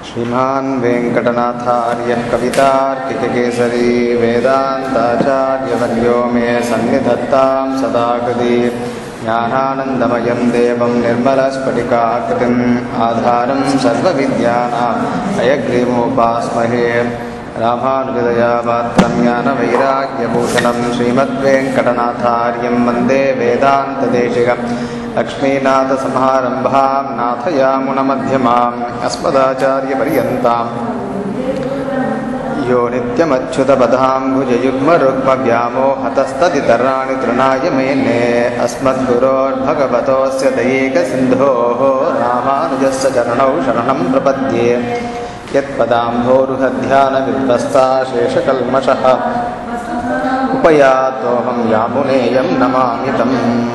श्रीमान् वेङ्कटनाथार्यः कवितार्किककेसरी वेदान्ताचार्यवर्यो मे सन्निधत्तां सदा कृति ज्ञानानन्दमयं देवं निर्मलस्फटिकाकृतिम् आधारं सर्वविद्यानाम् अयग्रीवोपास्महे रामानुजदयापात्रं ज्ञानवैराग्यभूषणं श्रीमद्वेङ्कटनाथार्यं वन्दे वेदान्तदेशिकम् लक्ष्मीनाथसमारम्भां नाथयामुनमध्यमाम् अस्मदाचार्यपर्यन्ताम् यो नित्यमच्युतपदाम्बुजयुग्मरुग्मव्यामोहतस्तदितराणि तृणाय मेने अस्मद्गुरोर्भगवतोऽस्य दयैकसिन्धोः रामानुजस्य चरणौ शरणं प्रपद्ये यत्पदाम्भोरुहध्यानविभस्ता शेषकल्मषः उपयातोऽहं यामुनेयं नमामि तम्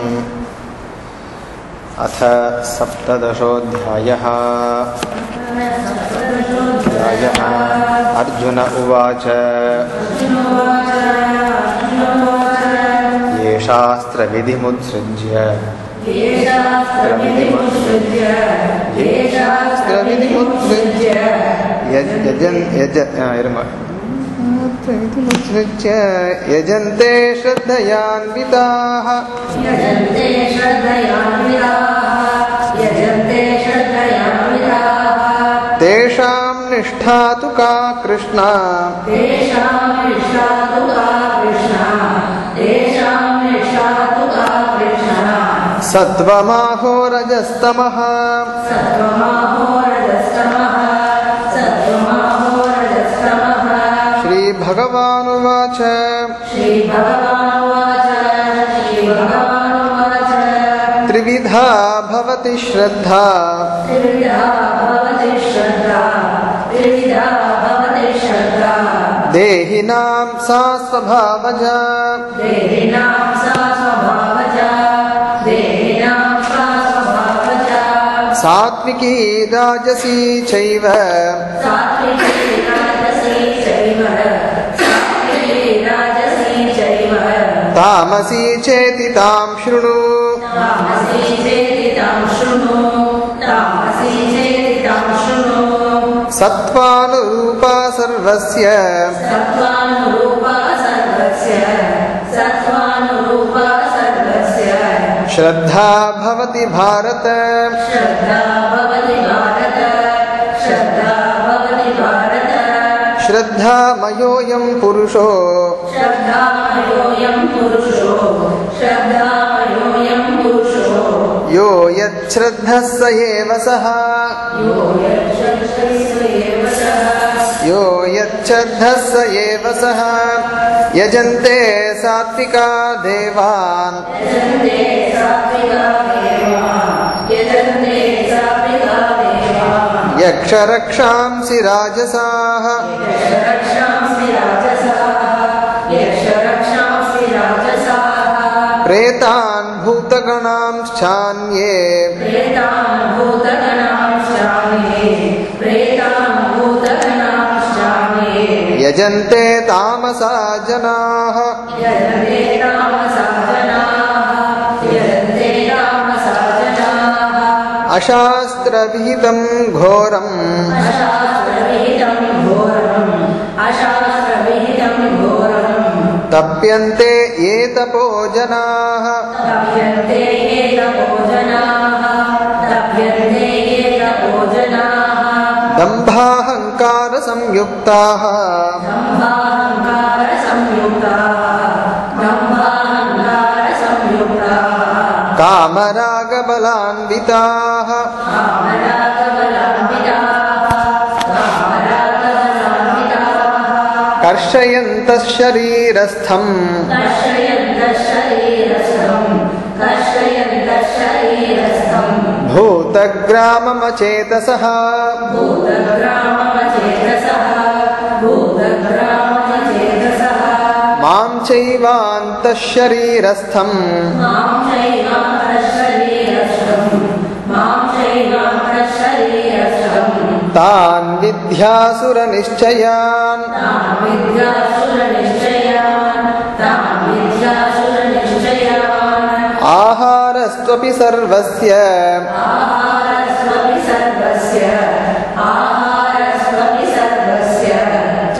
अथ सप्तदशोऽध्यायः अध्यायः अर्जुन उवाच ये शास्त्रविधिमुत्सृज्य शास्त्रविधिमुत्सृज्य यजन् यज इरुम मुत्सृज्य यजन्ते श्रद्धयान्विताः यजन्ते श्रद्धयान्विताः यजन्ते श्रद्धयान्विताः तेषां निष्ठा तु का कृष्णा तेषां निष्ठा तु का कृष्णा तेषां निष्ठा तु का कृष्णा सत्त्वमाहो रजस्तमः सत्त्वमाहो रजस्तमः सत्त्वमाहो रजस्तमः श्रीभगवानुवाच श्रीभगवानुवाच श्रीभगवानुवाच त्रिविधा भवति श्रद्धा त्रिविधा भवति श्रद्धा त्रिविधा भवति श्रद्धा देहिनां सा स्वभावजा देहिनां सा स्वभावजा देहिनां सा स्वभावजा सात्विकी राजसी चैव सात्विकी राजसी चैव सात्विकी राजसी चैव तामसी चेति तां शृणु तामसी चेति तां शृणु तामसी चेति तां शृणु सत्त्वानुरूपा सर्वस्य सत्त्वानुरूपा सर्वस्य सत्त्वानुरूपा सर्वस्य श्रद्धा भवति भारत श्रद्धा भवति भारत श्रद्धा भवति भारत श्रद्धामयोऽयं पुरुषो श्रद्धामयोऽयं पुरुषो श्रद्धामयोऽयं पुरुषो यो यच्छ्रद्धः स एव सः यो यच्छ्रद्धस्य एव सः यो यच्छ्रद्धः स एव सः यजन्ते सात्विका देवान् यजन्ते सात्विका देवाः यजन्ते सात्विका देवाः यक्षरक्षांसि राजसाः यक्षरक्षांसि राजसाः यक्षरक्षांसि राजसाः प्रेतान् भूतगणांश्चान्ये प्रेतान् भूतगणांश्चान्ये प्रेतान् भूतगणांश्चान्ये यजन्ते तामसा जनाः यजन्ते तामसा जनाः यजन्ते तामसा जनाः अशास्त्रविहितं घोरम् अशास्त्रविहितं घोरम् अशास्त्रविहितं घोरम् तप्यन्ते ये तपो जनाः तप्यन्ते ये तपोजनाः तप्यन्ते ये तपोजनाः दम्भाहङ्कारसंयुक्ताः दम्भाहङ्कारसंयुक्ताः दम्भाहङ्कारसंयुक्ताः कामरागबलान्विताः कामरागबलान्विताः कामरागबलान्विताः कर्षयन्तः शरीरस्थम् कर्षयन्तः शरीरस्थम् कर्षयन्तः शरीरस्थम् भूतग्राममचेतसः भूतग्राममचेतसः भूतग्राममचेतसः मां चैवान्तः शरीरस्थम् मां चैवान्तशरीरस्थम् मां चैवान्तशरीरस्थम् तान् विद्यासुरनिश्चयान् तान् विद्यासुरनिश्चयान् तान् विद्यासुरनिश्चयान् आहारस्त्वपि सर्वस्य आहारस्वपि सर्वस्य आहार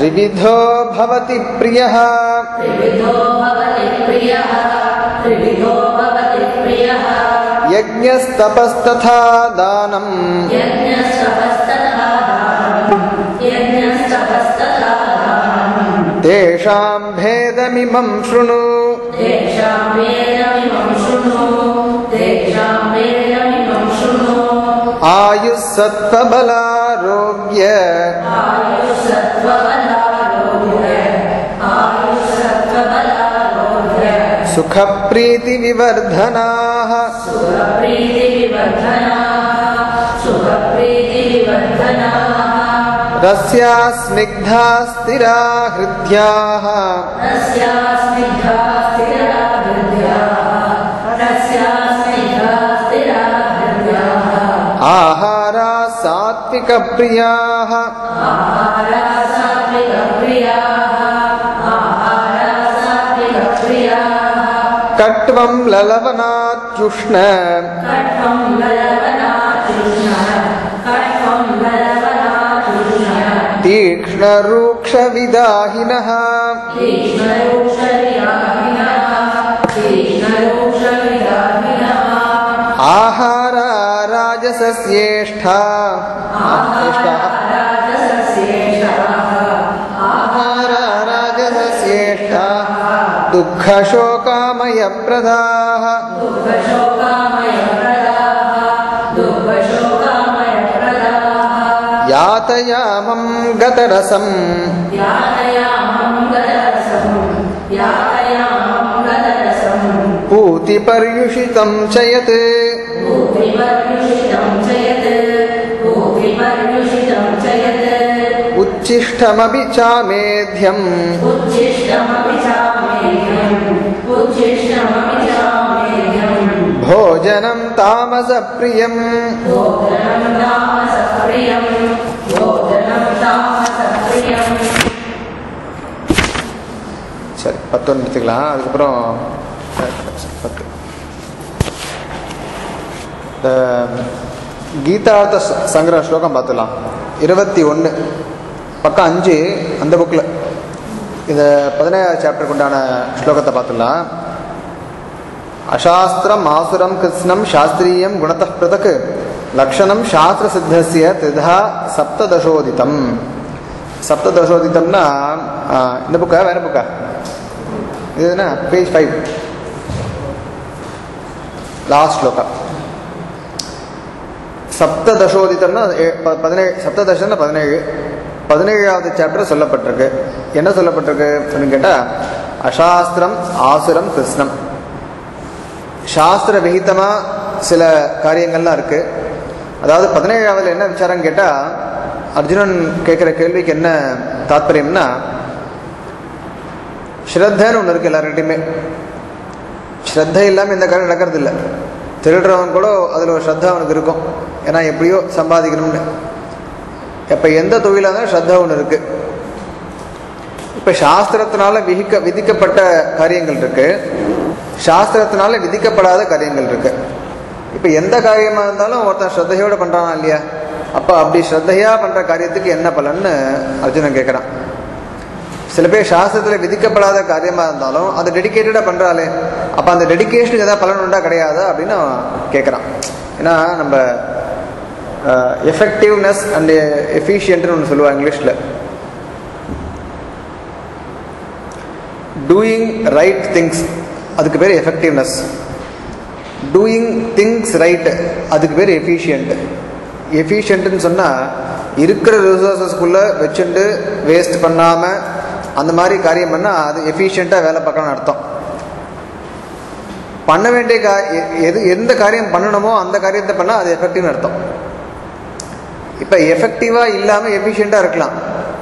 त्रिविधो भवति प्रियः त्रिविधो भवति प्रियः त्रिविधो भवति प्रियः यज्ञस्तपस्तथा दानम् यज्ञस्तपस्तथा दानम् यज्ञस्तपस्तथा दानम् तेषां भेदमिमं शृणु तेषां वेदमिमं शृणु तेषां वेदमिमं शृणु आयुः सत्त्वबलारोग्य आयुषत्वबलारोग्य आयुषत्वबलारोग्य सुखप्रीतिविवर्धनाः सुखप्रीतिविवर्धनाः सुखप्रीतिविवर्धनाः रस्या स्निग्धा स्थिरा हृद्याः रस्या स्निग्धा स्थिरा हृदयाः रस्या स्निग्धा स्थिरा हृदयाः आहारा सात्विकप्रियाः आहारा सात्विकप्रियाः आहारा सात्विकप्रियाः कट्वं ललवनात्युष्ण कट्वं ललवनातृष्णः कट्वं ललवनातृष्णः तीक्ष्णरूक्षविदाहिनः तीक्ष्णरूक्षविदाहिनः तीक्ष्णरूक्षविदाहिनः आहारा राजसस्येष्ठा आहारा राजसस्येषः आहारा राजसस्येष्ठा दुःखशोकामयप्रदाः दुःखशोकामयप्रदाः दुःखशोकामयप्रदाः यातयामं गतरसम् यातयामं गदरसं यातयामं गदरसं पूतिपर्युषितं च यत् भूतिपर्युषितं च यत् भूतिपर्युषितं च यत् उच्छिष्टमपि चामेध्यम् उच्छिष्टमपि चामेयम् उच्छिष्टमपि चामेयम् भोजनं तामसप्रियम् भोजनं तामसप्रियम् भोजनं तामसप्रियम् சரி பத்தொன்று எடுத்துக்கலாம் அதுக்கப்புறம் பத்து இந்த கீதார்த்த ச- சங்கிரக ஸ்லோகம் பார்த்துலாம் இருபத்தி ஒன்று பக்கம் அஞ்சு அந்த புக்கில் இந்த பதினேழாவது சாப்டருக்கு உண்டான ஸ்லோகத்தை பார்த்துடலாம் அசாஸ்திரம் ஆசுரம் கிருஷ்ணம் சாஸ்திரியம் குணத பிரதக் லக்ஷணம் சாஸ்திர சித்தசிய திரிதா சப்ததசோதிதம் சப்ததசோதிதம்னா ஆ, இந்த புக்கா வேற புக்கா இது என்ன பேஜ் ஃபைவ் லாஸ்ட் ஸ்லோகா சப்ததசோதிதம்னா ஏ- ப- பதினேழு சப்ததசம்னா பதினேழு பதினேழாவது சாப்டர் சொல்லப்பட்டிருக்கு என்ன சொல்லப்பட்டிருக்கு அப்படின்னு கேட்டால் அசாஸ்திரம் ஆசுரம் கிருஷ்ணம் சாஸ்திர விகிதமாக சில காரியங்கள்லாம் இருக்குது அதாவது பதினேழாவதுல என்ன விசாரம் கேட்டால் அர்ஜுனன் கேட்குற கேள்விக்கு என்ன தாத்பரியம்னா ஸ்ரத்தன்னு ஒன்று இருக்குது எல்லார்கிட்டையுமே ஸ்ரத்தை இல்லாமல் இந்த காரியம் நடக்கிறது இல்லை திருடுறவன் கூட அதில் ஒரு ஸ்ரத்தா அவனுக்கு இருக்கும் ஏன்னா எப்படியோ சம்பாதிக்கணும்னு இப்போ எந்த தொழிலாக இருந்தாலும் ஸ்ரத்தா ஒன்று இருக்குது இப்போ சாஸ்திரத்தினால விதிக்க விதிக்கப்பட்ட காரியங்கள் இருக்கு சாஸ்திரத்தினால விதிக்கப்படாத காரியங்கள் இருக்கு இப்போ எந்த காரியமாக இருந்தாலும் ஒருத்தன் ஸ்ரத்தையோடு பண்ணுறானா இல்லையா அப்போ அப்படி ஸ்ரத்தையாக பண்ணுற காரியத்துக்கு என்ன பலன்னு அர்ஜுனன் கேட்குறான் சில பேர் சாஸ்திரத்தில் விதிக்கப்படாத காரியமாக இருந்தாலும் அது டெடிக்கேட்டடாக பண்ணுறாளே அப்போ அந்த டெடிக்கேஷனுக்கு ஏதாவது பலன் உண்டா கிடையாதா அப்படின்னு அவன் கேட்குறான் ஏன்னா நம்ம எஃபெக்டிவ்னஸ் அண்ட் எஃபிஷியன்ட்னு ஒன்று சொல்லுவாங்க இங்கிலீஷில் டூயிங் ரைட் திங்ஸ் அதுக்கு பேர் எஃபெக்டிவ்னஸ் டூயிங் திங்ஸ் ரைட் அதுக்கு பேர் எஃபிஷியன்ட் எஃபிஷியன்ட்னு சொன்னால் இருக்கிற ரிசோர்ஸஸ்குள்ளே வச்சுட்டு வேஸ்ட் பண்ணாமல் அந்த மாதிரி காரியம் பண்ணால் அது எஃபிஷியண்ட்டாக வேலை பார்க்கணும்னு அர்த்தம் பண்ண வேண்டிய கா எ- எது எந்த காரியம் பண்ணணுமோ அந்த காரியத்தை பண்ணால் அது எஃபெக்டிவ்னு அர்த்தம் இப்போ எஃபெக்டிவாக இல்லாமல் எஃபிஷியண்ட்டாக இருக்கலாம்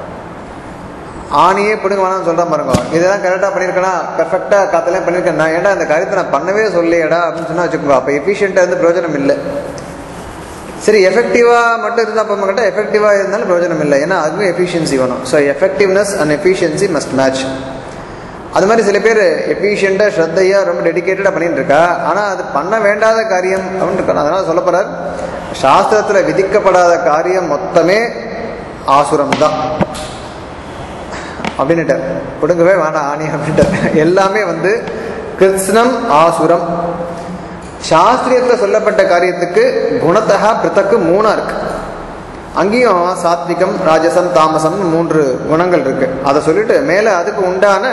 ஆணியே பிடுங்க வேணாம்னு சொல்கிறேன் பாருங்க இதெல்லாம் கரெக்டாக பண்ணியிருக்கேனா பெர்ஃபெக்டாக காத்தெல்லாம் பண்ணியிருக்கேன் நான் ஏன்டா இந்த காரியத்தை நான் பண்ணவே சொல்லியடா அப்படின்னு சொன்னால் வச்சுக்கோங்க அப்போ எஃபிஷியண்ட்டாக இருந்து பிரயோஜனம் இல்லை சரி எஃபெக்டிவாக மட்டும் இருந்தால் அப்போ கேட்டால் எஃபெக்டிவாக இருந்தாலும் பிரயோஜனம் இல்லை ஏன்னா அதுவும் எஃபிஷியன்சி வேணும் so effectiveness and efficiency must match அது மாதிரி சில பேர் எஃபிஷியண்ட்டாக ஸ்ரத்தையாக ரொம்ப டெடிக்கேட்டடாக பண்ணிட்டு இருக்கா ஆனால் அது பண்ண வேண்டாத காரியம் அப்படின்னு இருக்கணும் அதனால் சொல்ல போகிறார் சாஸ்திரத்தில் விதிக்கப்படாத காரியம் மொத்தமே ஆசுரம் தான் அப்படின்னுட்டார் கொடுங்கவே வேணாம் ஆணி அப்படின்ட்டார் எல்லாமே வந்து கிருஷ்ணம் ஆசுரம் சாஸ்திரியத்தில் சொல்லப்பட்ட காரியத்துக்கு குணத்தகா பிரித்தக்கு மூணா இருக்கு அங்கேயும் சாத்விகம் ராஜசம் தாமசம் மூன்று குணங்கள் இருக்கு அதை சொல்லிட்டு மேலே அதுக்கு உண்டான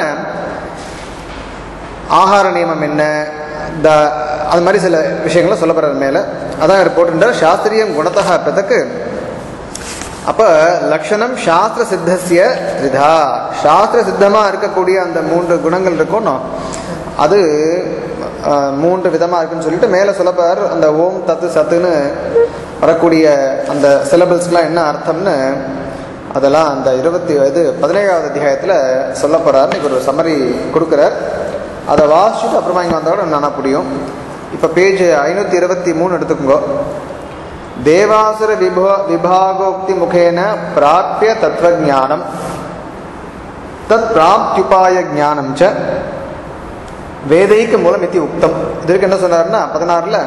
ஆகார நியமம் என்ன த அது மாதிரி சில விஷயங்களை சொல்லப்படுறது மேலே அதான் இவர் போட்டுட்டார் சாஸ்திரியம் குணத்தகா பிறத்தக்கு அப்ப லட்சணம் சாஸ்திர சித்தசிய த்ரிதா சாஸ்திர சித்தமா இருக்கக்கூடிய அந்த மூன்று குணங்கள் இருக்கணும் அது அஹ், மூன்று விதமா இருக்குன்னு சொல்லிட்டு மேல சொல்லப்பார் அந்த ஓம் தத்து சத்துன்னு வரக்கூடிய அந்த சிலபிள்ஸ்லாம் என்ன அர்த்தம்னு அதெல்லாம் அந்த இருபத்தி இது பதினேழாவது அத்தியாயத்தில் சொல்ல போறார் இன்னைக்கு ஒரு சம்மரி கொடுக்குறார் அதை வாசிச்சுட்டு அப்புறமா இங்கே வந்தோட நானா புரியும் இப்போ பேஜ் ஐநூற்றி இருபத்தி மூணு எடுத்துக்கோங்க தேவாசுர விபோ விபாகோக்தி முகேன பிராப்பிய தத்துவஜானம் தத் பிராப்தியுபாய ஜானம் ச வேதைக்கு மூலம் இத்தி உக்தம் இதற்கு என்ன சொன்னார்னா பதினாறுல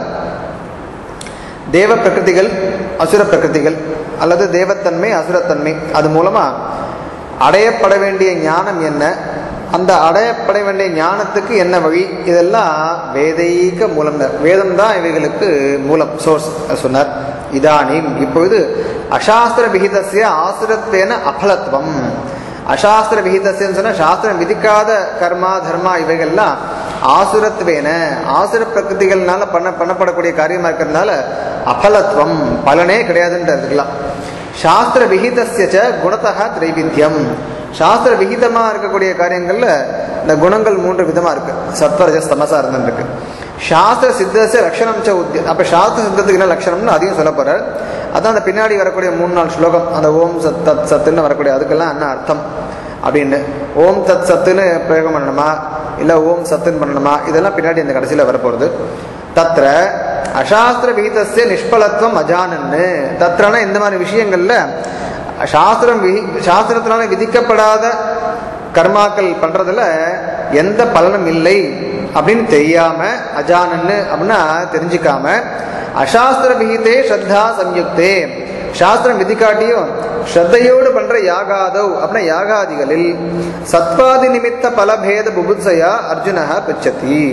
தேவ பிரகிருதிகள் அசுர பிரகிருதிகள் அல்லது தேவத்தன்மை அசுரத்தன்மை அது மூலமா அடையப்பட வேண்டிய ஞானம் என்ன அந்த அடையப்பட வேண்டிய ஞானத்துக்கு என்ன வழி இதெல்லாம் வேதைக மூலம் வேதம் தான் இவைகளுக்கு மூலம் சோர்ஸ் சொன்னார் இதானீம் இப்பொழுது அசாஸ்திர விகிதசிய ஆசுரத்வேன அபலத்துவம் அசாஸ்திர விகிதசியன்னு சொன்னா சாஸ்திரம் விதிக்காத கர்மா தர்மா இவைகள்லாம் ஆசுரத்வேன ஆசுர பிரகிருதிகள்னால பண்ண பண்ணப்படக்கூடிய காரியமா இருக்கிறதுனால அபலத்துவம் பலனே கிடையாதுன்றதுக்கலாம் சாஸ்திர விகிதஸ்ய குணத்தகா திரைவித்தியம் சாஸ்திர விகிதமா இருக்கக்கூடிய காரியங்கள்ல இந்த குணங்கள் மூன்று விதமா இருக்கு சத்வரஜஸ் தமசா இருந்துருக்கு சாஸ்திர சித்தச லட்சணம் ச உத்திய அப்ப சாஸ்திர சித்தத்துக்கு என்ன லட்சணம்னு அதையும் சொல்ல போறார் அதான் அந்த பின்னாடி வரக்கூடிய மூணு நாள் ஸ்லோகம் அந்த ஓம் சத் தத் சத்துன்னு வரக்கூடிய அதுக்கெல்லாம் என்ன அர்த்தம் அப்படின்னு ஓம் தத் சத்துன்னு பிரயோகம் பண்ணணுமா இல்ல ஓம் சத்துன்னு பண்ணணுமா இதெல்லாம் பின்னாடி இந்த கடைசியில வரப்போறது தத்ர அசாஸ்திர விகிதஸ்ய நிஷ்பலத்துவம் அஜானன்னு தத்ரனா இந்த மாதிரி விஷயங்கள்ல சாஸ்திரம் விதி சாஸ்திரத்தினால விதிக்கப்படாத கர்மாக்கள் பண்றதுல எந்த பலனும் இல்லை அப்படின்னு தெரியாம அஜானன்னு அப்படின்னா தெரிஞ்சுக்காம அசாஸ்திர விகிதே ஸ்ரத்தா சம்யுக்தே சாஸ்திரம் விதிக்காட்டியும் ஸ்ரத்தையோடு பண்ற யாகாதவ் அப்படின்னா யாகாதிகளில் சத்வாதி நிமித்த பலபேத புபுத்சையா அர்ஜுனஹ பிச்சதி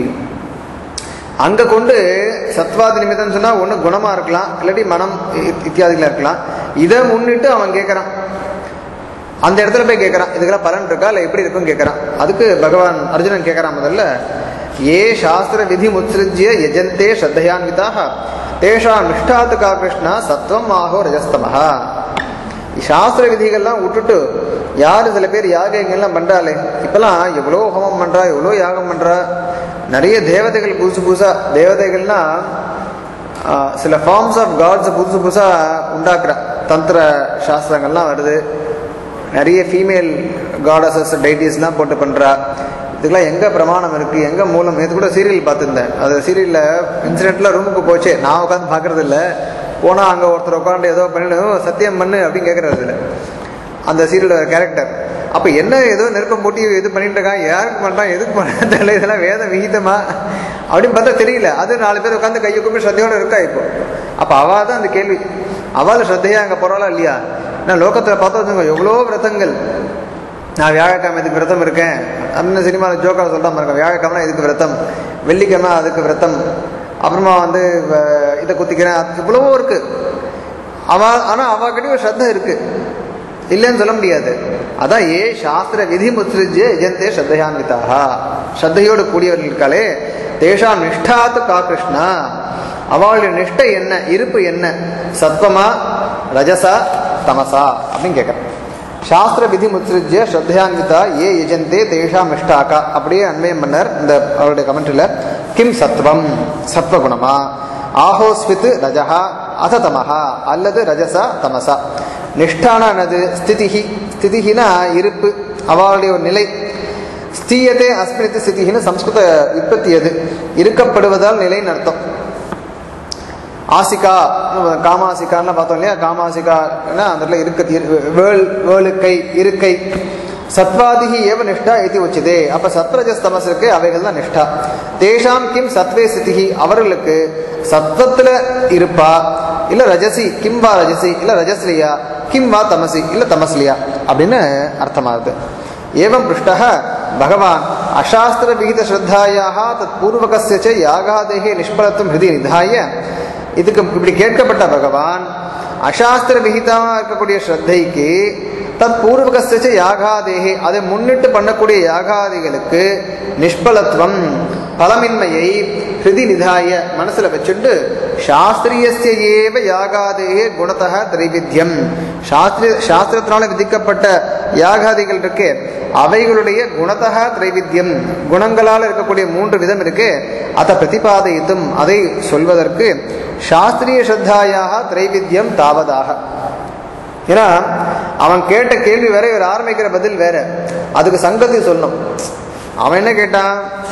அங்க கொண்டு சத்வாதி நிமித்தம் சொன்னா ஒண்ணு குணமா இருக்கலாம் இல்லாட்டி மனம் இ- இத்தியாதிகளா இருக்கலாம் இதை முன்னிட்டு அவன் கேட்கறான் அந்த இடத்துல போய் கேட்கறான் இதுக்கெல்லாம் பலன் இருக்கா இல்ல எப்படி இருக்குன்னு கேட்கறான் அதுக்கு பகவான் அர்ஜுனன் கேட்கறான் முதல்ல ஏ சாஸ்திர விதி முத்சிருஜ்ய யஜந்தே ஸ்ரத்தையான்விதாக தேஷாம் நிஷ்டாத்து கா கிருஷ்ணா சத்வம் ஆகோ ரஜஸ்தமஹா சாஸ்திர விதிகள்லாம் விட்டுட்டு யாரு சில பேர் யாகங்கள்லாம் பண்றாளே இப்பெல்லாம் எவ்வளோ ஹோமம் பண்றா எவ்வளோ யாகம் பண்றா நிறைய தேவதைகள் புதுசு புதுசா தேவதைகள்னா ஆஹ், சில ஃபார்ம்ஸ் ஆஃப் காட்ஸ் புதுசு புதுசா உண்டாக்குறா தந்திர சாஸ்திரங்கள்லாம் வருது நிறைய ஃபீமேல் காடஸஸ் டைட்டிஸ்லாம் போட்டு பண்றா இதுக்கெல்லாம் எங்க பிரமாணம் இருக்கு எங்க மூலம் இது கூட சீரியல் பார்த்துருந்தேன் அது சீரியல்ல இன்சிடென்ட்ல ரூமுக்கு போச்சு நான் உட்காந்து பார்க்கறது இல்ல போனா அங்க ஒருத்தர் உட்காந்து ஏதோ பண்ணிட்டு "ஓ, சத்தியம் பண்ணு அப்படின்னு கேட்கறது இல்ல அந்த சீரியலோட கேரக்டர் அப்ப என்ன ஏதோ நெருப்பம் போட்டி இது பண்ணிட்டு இருக்கான் யாருக்கு பண்றான் எதுக்கு பண்றான் தெரியல இதெல்லாம் வேத விகிதமா அப்படின்னு பார்த்தா தெரியல அது நாலு பேர் உட்காந்து கையை கூப்பி ஸ்ரத்தையோட இருக்கா இப்போ அப்ப அவ தான் அந்த கேள்வி அவள் ஸ்ரத்தையா அங்க போறாளா இல்லையா நான் லோகத்துல பார்த்தா வச்சுக்கோ எவ்வளோ விரதங்கள் நான் வியாழக்கிழமை இதுக்கு விரதம் இருக்கேன் அப்படின்னு சினிமாவில் ஜோக்கர் சொல்லிட்டா பாருங்க வியாழக்கிழமை இதுக்கு விரதம் வெள்ளிக்கிழமை அதுக்கு விரதம் அப்புறமா வந்து வ- இதை குத்திக்கிறேன் அது இவ்வளவோ இருக்கு அவ ஆனா அவகிட்ட ஒரு ஸ்ரத்த இருக்கு இல்லைன்னு சொல்ல முடியாது அதான் ஏ சாஸ்திர விதி முத்ரிஜ்ய எஜந்தே ஸ்ரத்தையான்விதாக ஸ்ரத்தையோடு கூடியவர்கள் இருக்காளே தேஷாம் நிஷ்டாத்து கா கிருஷ்ணா அவளுடைய நிஷ்டை என்ன இருப்பு என்ன சத்வமா ரஜசா தமசா அப்படின்னு கேட்குறேன் சாஸ்திர விதி முத்ரிஜ்ய ஸ்ரத்தையான்விதா ஏ யஜந்தே தேஷாம் நிஷ்டாக்கா அப்படியே அன்வயம் பண்ணார் இந்த அவருடைய கமெண்ட்ரியில் கிம் சத்வம் சத்வகுணமா ஆஹோஸ்வித் ரஜஹா அத தமஹா அல்லது ரஜசா தமசா நிஷ்டானது ஸ்திதிஹி ஸ்திதிஹினா இருப்பு அவளுடைய ஒரு நிலை ஸ்தீயத்தே அஸ்மிருதி ஸ்திதிஹின்னு சம்ஸ்கிருத உற்பத்தி அது இருக்கப்படுவதால் நிலைன்னு அர்த்தம் ஆசிகா காமாசிகான்னு பார்த்தோம் இல்லையா காமாசிகான்னா அந்த இடத்துல இருக்க இரு- வேள் வேளுக்கை இருக்கை சத்வாதிகி ஏவ நிஷ்டா இது உச்சிதே அப்ப சத்ரஜஸ் தமஸ் இருக்கு அவைகள் தான் நிஷ்டா தேஷாம் கிம் சத்வே சிதிகி அவர்களுக்கு சத்வத்துல இருப்பா இல்ல ரஜசி கிம் வா ரஜசி இல்ல ரஜஸ்லியா கிம் வா தமசி இல்ல தமஸ்லியா அப்படின்னு அர்த்தமாகுது एवं पृष्टः भगवान् अशास्त्रविहितश्रद्धायाः तत्पूर्वकस्य च यागादेः निष्फलत्वं हृदि निधाय இதுக்கு இப்படி கேட்கப்பட்ட பகவான் அசாஸ்திர விகிதமாக இருக்கக்கூடிய ஸ்ரத்தைக்கு தத் பூர்வகஸ்ய யாகாதேகே அதை முன்னிட்டு பண்ணக்கூடிய யாகாதிகளுக்கு நிஷ்பலத்துவம் பலமின்மையை ஹிருதி நிதாய மனசுல வச்சுட்டு சாஸ்திரியஸ்ய ஏவ யாகாதேகே குணத்தக திரைவித்தியம் சாஸ்திர சாஸ்திரத்தினால விதிக்கப்பட்ட யாகாதிகள் இருக்கே அவைகளுடைய குணத்தக திரைவித்தியம் குணங்களால் இருக்கக்கூடிய மூன்று விதம் இருக்கு அதை பிரதிபாதயித்தும் அதை சொல்வதற்கு சாஸ்திரிய ஸ்ரத்தாயாக திரைவித்தியம் தாவதாக ஏன்னா அவன் கேட்ட கேள்வி வேற இவர் ஆரம்பிக்கிற பதில் வேற அதுக்கு சங்கத்தை சொல்லணும் அவன் என்ன கேட்டான்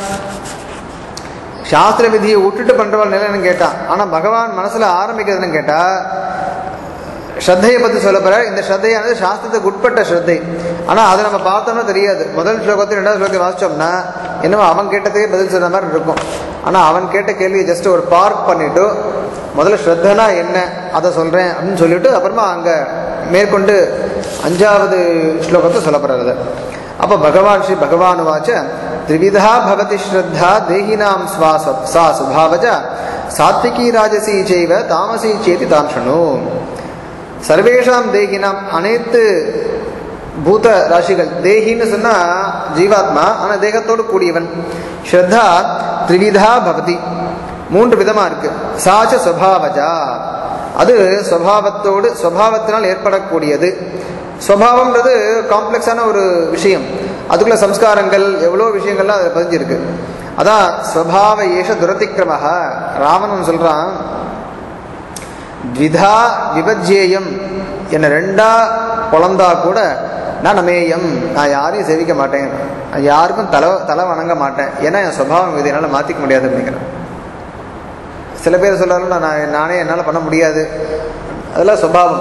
சாஸ்திர விதியை விட்டுட்டு பண்றவள் நிலைன்னு கேட்டான் ஆனா பகவான் மனசுல ஆரம்பிக்கிறதுன்னு கேட்டா ஸ்ரத்தையை பத்தி சொல்ல போற இந்த ஸ்ரத்தையானது சாஸ்திரத்துக்கு உட்பட்ட ஸ்ரத்தை ஆனா அதை நம்ம பார்த்தோம்னா தெரியாது முதல் ஸ்லோகத்தை ரெண்டாவது ஸ்லோகத்தை வாசிச்சோம்னா என்னமோ அவன் கேட்டதுக்கே பதில் சொன்ன மாதிரி இருக்கும் ஆனா அவன் கேட்ட கேள்வியை ஜஸ்ட் ஒரு பார்க் பண்ணிட்டு முதல்ல ஸ்ரத்தனா என்ன அதை சொல்றேன் அப்படின்னு சொல்லிட்டு அப்புறமா அங்க மேற்கொண்டு அஞ்சாவது ஸ்லோகத்தை சொல்ல போறாரு அப்ப பகவான் ஸ்ரீ பகவான் வாச்ச திரிவிதா பவதி ஸ்ரத்தா தேகினாம் ஸ்வாச சா சுபாவஜ சாத்விகி ராஜசி செய்வ தாமசி சேதி தாம் ஷணு சர்வேஷாம் தேகினாம் அனைத்து பூத ராசிகள் தேகின்னு சொன்னா ஜீவாத்மா ஆனா தேகத்தோடு கூடியவன் ஸ்ரத்தா திரிவிதா பவதி மூன்று விதமா இருக்கு சாச்ச சுவாவஜா அது சுவாவத்தோடு சுவாவத்தினால் ஏற்படக்கூடியது சுவாவம்ன்றது காம்ப்ளெக்ஸான ஒரு விஷயம் அதுக்குள்ள சம்ஸ்காரங்கள் எவ்வளோ விஷயங்கள்லாம் அதில் பதிஞ்சிருக்கு அதான் ஸ்வபாவ ஏஷ துரதிக்கிரமக ராவணன் சொல்றான் த்விதா விபஜ்யேயம் என்னை ரெண்டா பொழந்தா கூட நான் நமேயம் நான் யாரையும் சேவிக்க மாட்டேன் நான் யாருக்கும் தலை தலை வணங்க மாட்டேன் ஏன்னா என் சுபாவம் இது என்னால் மாற்றிக்க முடியாது அப்படிங்கிறேன் சில பேர் சொல்றாலும் நான் நானே என்னால் பண்ண முடியாது அதெல்லாம் சுபாவம்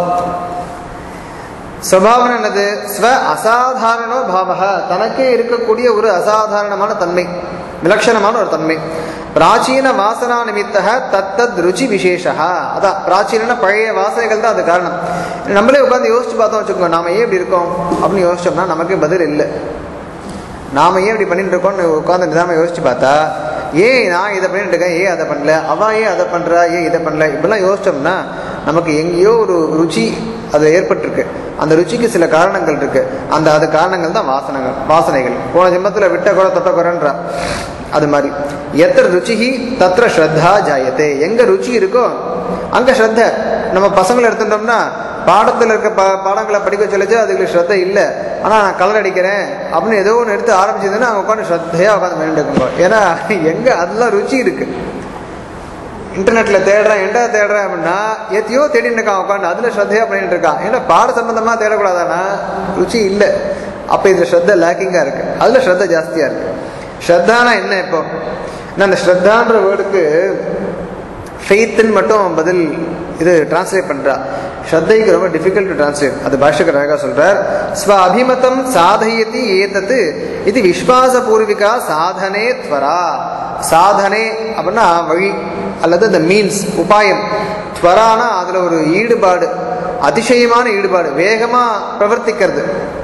சுபாவம் என்னது ஸ்வ அசாதாரணோ பாவக தனக்கே இருக்கக்கூடிய ஒரு அசாதாரணமான தன்மை விலட்சணமான ஒரு தன்மை பிராச்சீன வாசனா நிமித்தக தத்தத் ருச்சி விசேஷா அதான் பிராச்சீன பழைய வாசனைகள் தான் அது காரணம் நம்மளே உட்காந்து யோசிச்சு பார்த்தோம் வச்சுக்கோங்க நாம ஏன் இப்படி இருக்கோம் அப்படின்னு யோசிச்சோம்னா நமக்கு பதில் இல்லை நாம ஏன் இப்படி பண்ணிட்டு இருக்கோம்னு உட்காந்து நிதாம யோசிச்சு பார்த்தா ஏன் நான் இதை பண்ணிட்டு இருக்கேன் ஏன் அதை பண்ணல அவ ஏன் அதை பண்றா ஏன் இதை பண்ணல இப்படிலாம் யோசிச்சோம்னா நமக்கு எங்கேயோ ஒரு ருச்சி அது ஏற்பட்டிருக்கு அந்த ருச்சிக்கு சில காரணங்கள் இருக்கு அந்த அது காரணங்கள் தான் வாசனைகள் வாசனைகள் போன ஜென்மத்தில் விட்ட குறை தொட்ட குறைன்றா அது மாதிரி எத்தனை ருச்சிகி தத்திர ஸ்ரத்தா ஜாயத்தே எங்க ருச்சி இருக்கோ அங்க ஸ்ரத்த நம்ம பசங்களை எடுத்துட்டோம்னா பாடத்தில் இருக்க பா பாடங்களை படிக்க சொல்லிச்சு அதுக்கு ஸ்ரத்த இல்லை ஆனால் நான் கலர் அடிக்கிறேன் அப்படின்னு ஏதோ ஒன்று எடுத்து ஆரம்பிச்சதுன்னா அவங்க உட்காந்து ஸ்ரத்தையாக உட்காந்து பண்ணிட்டு இருக்குங்க ஏன்னா எங்கே அதெல்லாம் ருச்சி இருக்கு இன்டர்நெட்ல தேடுறேன் எண்டா தேடுறேன் அப்படின்னா எத்தையோ தேடிட்டு இருக்கான் உட்காந்து அதுல ஸ்ரத்தையா பண்ணிட்டு இருக்கான் ஏன்னா பாட சம்பந்தமா தேடக்கூடாதானா ருச்சி இல்லை அப்ப இதுல ஸ்ரத்த லேக்கிங்கா இருக்கு அதுல ஸ்ரத்த ஜாஸ்தியா இருக்கு ஸ்ரத்தானா என்ன இப்போ நான் அந்த ஸ்ரத்தான்ற வேர்டுக்கு ஃபெய்த்துன்னு மட்டும் பதில் இது டிரான்ஸ்லேட் பண்றா ஸ்ரத்தைக்கு ரொம்ப டிஃபிகல்ட் டு டிரான்ஸ்லேட் அது பாஷகர் அழகா சொல்றார் ஸ்வ அபிமதம் சாதயதி ஏதத்து இது விஸ்வாச பூர்விகா சாதனே துவரா சாதனே அப்படின்னா வழி அல்லது இந்த மீன்ஸ் உபாயம் துவரானா அதுல ஒரு ஈடுபாடு அதிசயமான ஈடுபாடு வேகமா பிரவர்த்திக்கிறது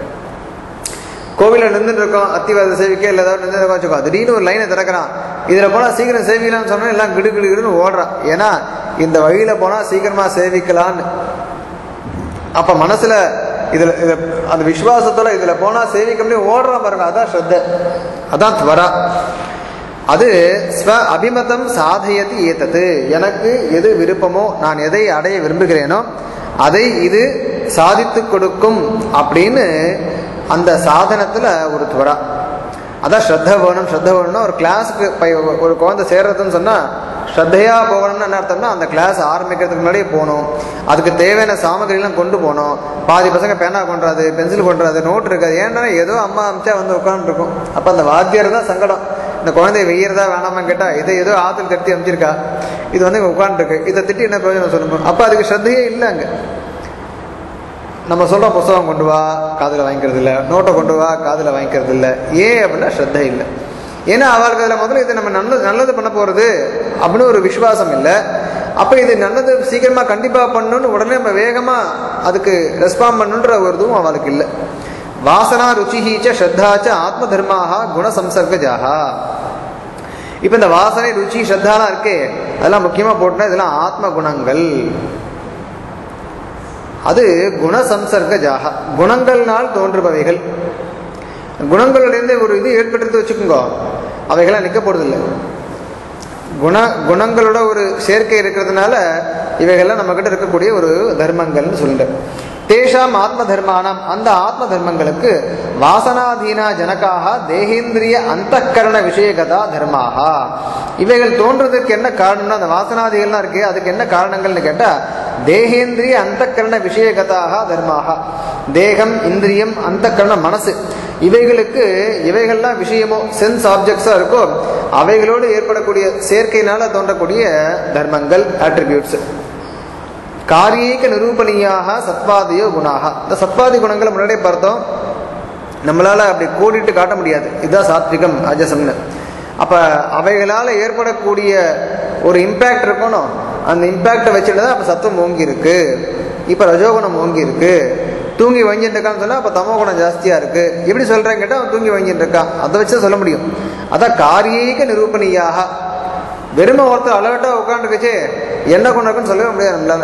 கோவிலில் நின்றுட்டு இருக்கோம் அத்திவாத சேவிக்க இல்லை ஏதாவது நின்று வச்சுக்கோ திடீர்னு ஒரு லைனை திறக்கிறான் இதில் போனால் சீக்கிரம் சேவிக்கலாம்னு சொன்னா எல்லாம் கிடு கிடு கிடுன்னு ஓடுறான் ஏன்னா இந்த வழியில் போனால் சீக்கிரமா சேவிக்கலான்னு அப்போ மனசுல இதுல இத அந்த விசுவாசத்தோட இதுல போனா சேவிக்க முடியும் ஓடுறான் பாருங்க அதான் ஸ்ரத்த அதான் துவரா அது ஸ்வ அபிமதம் சாதயதி ஏத்தது எனக்கு எது விருப்பமோ நான் எதை அடைய விரும்புகிறேனோ அதை இது சாதித்து கொடுக்கும் அப்படின்னு அந்த சாதனத்துல ஒரு துவரா அதான் ஸ்ரத்த வேணும் ஸ்ரத்த வேணும்னா ஒரு கிளாஸுக்கு ஒரு குழந்தை சேர்றதுன்னு சொன்னா ஸ்ரத்தையா போகணும்னு என்ன அர்த்தம்னா அந்த கிளாஸ் ஆரம்பிக்கிறதுக்கு முன்னாடியே போகணும் அதுக்கு தேவையான சாமகிரிலாம் கொண்டு போகணும் பாதி பசங்க பேனா கொண்டுறாது பென்சில் கொண்டுறாது நோட் இருக்காது ஏன்னா ஏதோ அம்மா அமிச்சா வந்து உட்காந்துருக்கும் அப்போ அந்த வாத்தியார் தான் சங்கடம் இந்த குழந்தைய வெய்யறதா வேணாமா கேட்டா இதை ஏதோ ஆத்துல கட்டி அமைச்சிருக்கா இது வந்து இங்க உட்காந்துருக்கு இதை திட்டி என்ன பிரயோஜனம் சொல்லுங்க அப்போ அதுக்கு ஸ்ரத்தையே இல்லை அங்க நம்ம சொல்றோம் புஸ்தகம் கொண்டு வா காதில் வாங்கிக்கிறது இல்லை நோட்டை கொண்டு வா காதில் வாங்கிக்கிறது இல்லை ஏன் அப்படின்னா ஸ்ரத்தை இல்லை ஏன்னா அவருக்கு அதில் முதல்ல இது நம்ம நல்லது நல்லது பண்ண போகிறது அப்படின்னு ஒரு விசுவாசம் இல்லை அப்போ இது நல்லது சீக்கிரமாக கண்டிப்பாக பண்ணணும்னு உடனே நம்ம வேகமாக அதுக்கு ரெஸ்பாண்ட் பண்ணுன்ற ஒரு இதுவும் அவளுக்கு இல்லை வாசனா ருச்சிஹி ச ஸ்ரத்தா ச ஆத்ம தர்மாக குணசம்சர்கஜாக இப்போ இந்த வாசனை ருச்சி ஸ்ரத்தாலாம் இருக்கே அதெல்லாம் முக்கியமாக போட்டுனா இதெல்லாம் ஆத்ம குணங்கள் அது குணசம்சர்க ஜாகா குணங்கள்னால் தோன்றுபவைகள் குணங்களிலிருந்து ஒரு இது ஏற்பட்டு வச்சுக்கோங்க அவைகளாம் நிற்க போறதில்லை குண குணங்களோட ஒரு சேர்க்கை இருக்கிறதுனால இவைகள்லாம் நம்மக்கிட்ட இருக்கக்கூடிய ஒரு தர்மங்கள்னு சொல்லிட்டு தேஷாம் ஆத்ம தர்மானம் அந்த ஆத்ம தர்மங்களுக்கு வாசனாதீனா ஜனகாக தேகேந்திரிய அந்தக்கரண விஷயகதா தர்மாக இவைகள் தோன்றதுக்கு என்ன காரணம்னா அந்த வாசனாதிகள்லாம் இருக்கே அதுக்கு என்ன காரணங்கள்னு கேட்டா தேகேந்திரிய அந்தக்கரண விஷயகதாக தர்மாக தேகம் இந்திரியம் அந்தக்கரண மனசு இவைகளுக்கு இவைகள்லாம் விஷயமோ சென்ஸ் ஆப்ஜெக்ட்ஸா இருக்கோ அவைகளோடு ஏற்படக்கூடிய சேர்க்கையினால தோன்றக்கூடிய தர்மங்கள் ஆட்ரிபியூட்ஸ் காரியேக நிரூபணியாக சத்வாதியோ குணாக இந்த சத்வாதி குணங்களை முன்னாடியே பார்த்தோம் நம்மளால அப்படி கோடிட்டு காட்ட முடியாது இதுதான் சாத்விகம் அஜசம்னு அப்ப அவைகளால ஏற்படக்கூடிய ஒரு இம்பேக்ட் இருக்கணும் அந்த இம்பேக்டை வச்சுட்டு தான் அப்ப சத்துவம் ஓங்கி இருக்கு இப்ப ரஜோகுணம் ஓங்கி இருக்கு தூங்கி வங்கிட்டு இருக்கான்னு சொன்னா அப்ப தமோ குணம் ஜாஸ்தியா இருக்கு எப்படி சொல்றேன் கேட்டா அவன் தூங்கி வங்கிட்டு இருக்கான் அதை வச்சு சொல்ல முடியும் அதான் காரியேக நிரூபணியாக வெறுமை ஒருத்தர் அலர்ட்டா உட்காந்துருக்குச்சு என்ன குணம் இருக்குன்னு சொல்லவே முடியாது நம்மளால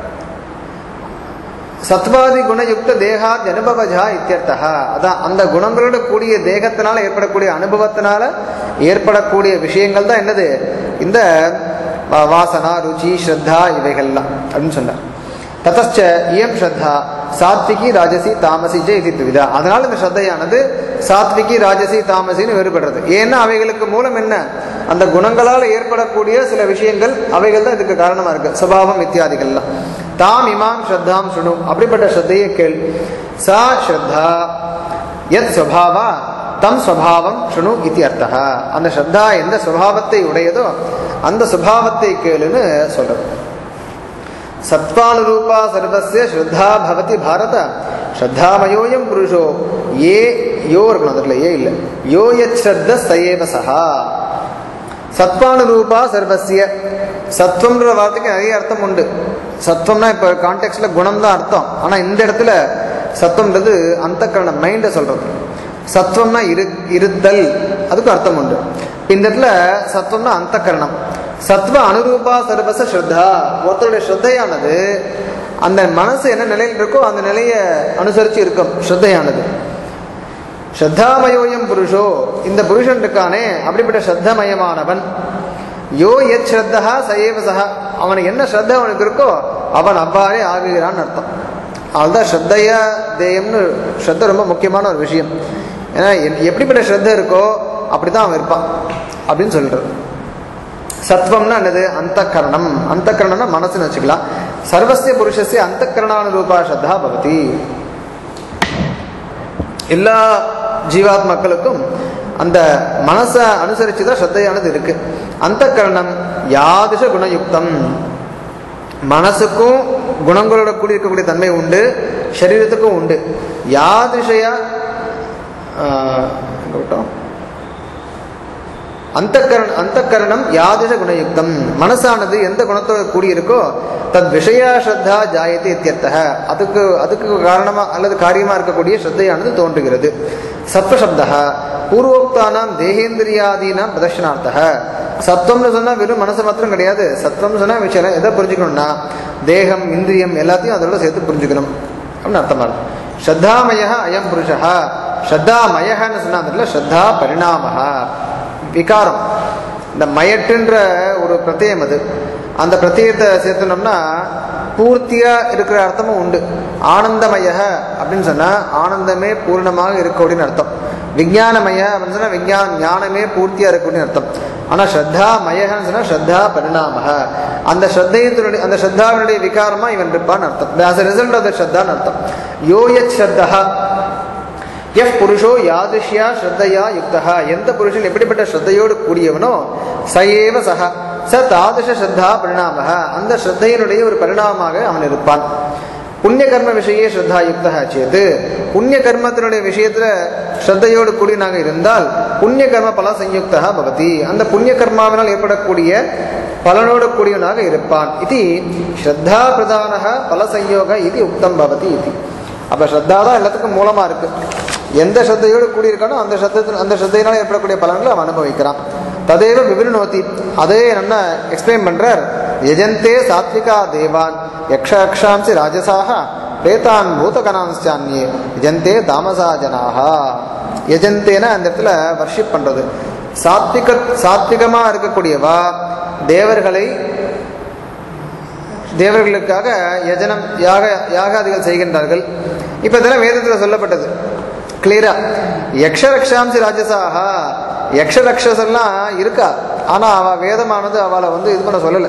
சத்வாதி குணயுக்த தேகாத் அனுபவஜா இத்தியர்த்தா அதான் அந்த குணங்களோட கூடிய தேகத்தினால ஏற்படக்கூடிய அனுபவத்தினால ஏற்படக்கூடிய விஷயங்கள் தான் என்னது இந்த வா- வாசனா ருச்சி ஸ்ரத்தா இவைகள்லாம் அப்படின்னு சொன்னார் ததச்ச இயம் ஸ்ரத்தா சாத்விகி ராஜசி தாமசி ஜெய இது துவிதா அதனால இந்த ஸ்ரத்தையானது சாத்விகி ராஜசி தாமசின்னு வேறுபடுறது ஏன்னா அவைகளுக்கு மூலம் என்ன அந்த குணங்களால் ஏற்படக்கூடிய சில விஷயங்கள் அவைகள் தான் இதுக்கு காரணமா இருக்கு சுபாவம் இத்தியாதிகள்லாம் தாம் இமாம் ஸ்ரத்தாம் சுணு அப்படிப்பட்ட ஸ்ரத்தையை கேள் சா ஸ்ரத்தா யத் ஸ்வபாவா தம் ஸ்வபாவம் சுணு இது அர்த்தா அந்த ஸ்ரத்தா எந்த சுபாவத்தை உடையதோ அந்த சுபாவத்தை கேளுன்னு சொல்றது சத்வானுரூபா சர்வசிய ஸ்ரத்தா பவதி பாரத ஸ்ரத்தாமயோயம் புருஷோ ஏ யோ இருக்கணும் அதில் ஏ இல்லை யோ யத் ஸ்ரத்த சயேவ சஹா சத்வானுரூபா சர்வசிய சத்வம்ன்ற வார்த்தைக்கு நிறைய அர்த்தம் உண்டு சத்வம்னா இப்போ கான்டெக்ட்ல குணம் தான் அர்த்தம் ஆனால் இந்த இடத்துல சத்வம்ன்றது அந்த கரணம் மைண்டை சொல்றது சத்வம்னா இரு இருத்தல் அதுக்கும் அர்த்தம் உண்டு இப்ப இந்த இடத்துல சத்வம்னா அந்த கரணம் சத்வ அனுரூபா சர்வச ஸ்ரத்தா ஒருத்தருடைய ஸ்ரத்தையானது அந்த மனசு என்ன நிலையில் இருக்கோ அந்த நிலையை அனுசரித்து இருக்கும் ஸ்ரத்தையானது ஸ்ரத்தாமயோயம் புருஷோ இந்த புருஷன் இருக்கானே அப்படிப்பட்ட ஸ்ரத்தமயமானவன் யோ எத் ஸ்ரத்தா சயேவ சஹ அவனுக்கு என்ன ஸ்ரத்த அவனுக்கு இருக்கோ அவன் அவ்வாறே ஆகுகிறான்னு அர்த்தம் அதுதான் ஸ்ரத்தைய தேயம்னு ஸ்ரத்த ரொம்ப முக்கியமான ஒரு விஷயம் ஏன்னா என்- எப்படிப்பட்ட ஸ்ரத்த இருக்கோ அப்படிதான் அவன் இருப்பான் அப்படின்னு சொல்றது சத்வம்னா என்னது அந்த கரணம் அந்த கரணம்னா மனசுன்னு வச்சுக்கலாம் சர்வசிய புருஷஸ்ய அந்த கரணானுரூபா ஸ்ரத்தா பவதி எல்லா ஜீவாத்மக்களுக்கும் அந்த மனசை அனுசரித்து தான் ஸ்ரத்தையானது இருக்கு அந்த கரணம் யாதிஷ குணயுக்தம் மனசுக்கும் குணங்களோட கூடி இருக்கக்கூடிய தன்மை உண்டு சரீரத்துக்கும் உண்டு யாதிஷயா ஆஹ், எங்க விட்டோம் அந்தக்கரண அந்தக்கரணம் யாதிஷ குணயுக்தம் மனசானது எந்த குணத்தோட கூடியிருக்கோ தத் விஷயா ஸ்ரத்தா ஜாயத்தை இத்தியர்த்தக அதுக்கு அதுக்கு காரணமா அல்லது காரியமா இருக்கக்கூடிய ஸ்ரத்தையானது தோன்றுகிறது சத்வசப்தா பூர்வோக்தானாம் தேகேந்திரியாதீனாம் பிரதர்ஷனார்த்தக சத்வம்னு சொன்னா வெறும் மனசு மாத்திரம் கிடையாது சத்வம்னு சொன்னா விஷயம் எதை புரிஞ்சுக்கணும்னா தேகம் இந்திரியம் எல்லாத்தையும் அதோட சேர்த்து புரிஞ்சுக்கணும் அப்படின்னு அர்த்தமா இருக்கு ஸ்ரத்தாமய அயம் புருஷா ஸ்ரத்தாமயன்னு சொன்னா அந்த இடத்துல ஸ்ரத்தா பரிணாமஹ விகாரம் இந்த மயட்டுன்ற ஒரு பிரத்யம் அது அந்த பிரத்யத்தை சேர்த்தனோம்னா பூர்த்தியா இருக்கிற அர்த்தமும் உண்டு ஆனந்தமய அப்படின்னு சொன்னா ஆனந்தமே பூர்ணமாக இருக்கக்கூடிய அர்த்தம் விஞ்ஞானமய அப்படின்னு சொன்னா விஞ்ஞான ஞானமே பூர்த்தியா இருக்கக்கூடிய அர்த்தம் ஆனா ஸ்ரத்தா மயகன்னு சொன்னா ஸ்ரத்தா பரிணாம அந்த ஸ்ரத்தையத்தினுடைய அந்த ஸ்ரத்தாவினுடைய விகாரமா இவன் இருப்பான்னு அர்த்தம் as a result of the ஸ்ரத்தான்னு அர்த்தம் யோயத் ஸ்ரத்தா எஃப் புருஷோ யாதிஷ்யா ஸ்ரத்தையா யுக்தா எந்த புருஷன் எப்படிப்பட்ட ஸ்ரத்தையோடு கூடியவனோ சயேவ சக ச தாதிஷ ஸ்ரத்தா பரிணாம அந்த ஸ்ரத்தையினுடைய ஒரு பரிணாமமாக அவன் இருப்பான் புண்ணிய கர்ம விஷயே ஸ்ரத்தா யுக்தா சேது புண்ணிய கர்மத்தினுடைய விஷயத்துல ஸ்ரத்தையோடு கூடி நாங்கள் இருந்தால் புண்ணிய கர்ம பல சயுக்தா பவதி அந்த புண்ணிய கர்மாவினால் ஏற்படக்கூடிய பலனோடு கூடியவனாக இருப்பான் இது ஸ்ரத்தா பிரதான பல சயோக இது உக்தம் பவதி இது அப்ப ஸ்ரத்தா தான் எல்லாத்துக்கும் மூலமா இருக்கு எந்த ஸ்ரத்தையோடு கூடியிருக்கானோ அந்த ஸ்ரத்தத்தில் அந்த ஸ்ரத்தையினால் ஏற்படக்கூடிய பலன்களை அவன் அனுபவிக்கிறான் ததேவ விபிருணோதி அதே என்ன எக்ஸ்பிளைன் பண்றார் யஜந்தே சாத்விகா தேவான் யக்ஷ அக்ஷாம்சி ராஜசாக பிரேதான் பூதகணாம்சான்யே யஜந்தே தாமசா ஜனாக யஜந்தேன அந்த இடத்துல வர்ஷிப் பண்றது சாத்விக சாத்விகமா இருக்கக்கூடியவா தேவர்களை தேவர்களுக்காக யஜனம் யாக யாகாதிகள் செய்கின்றார்கள் இப்போ இதெல்லாம் வேதத்தில் சொல்லப்பட்டது கிளியரா யக்ஷ ரக்ஷாம்சி ராஜசாக யக்ஷ ரக்ஷசெல்லாம் இருக்கா ஆனால் அவள் வேதமானது அவளை வந்து இது பண்ண சொல்லலை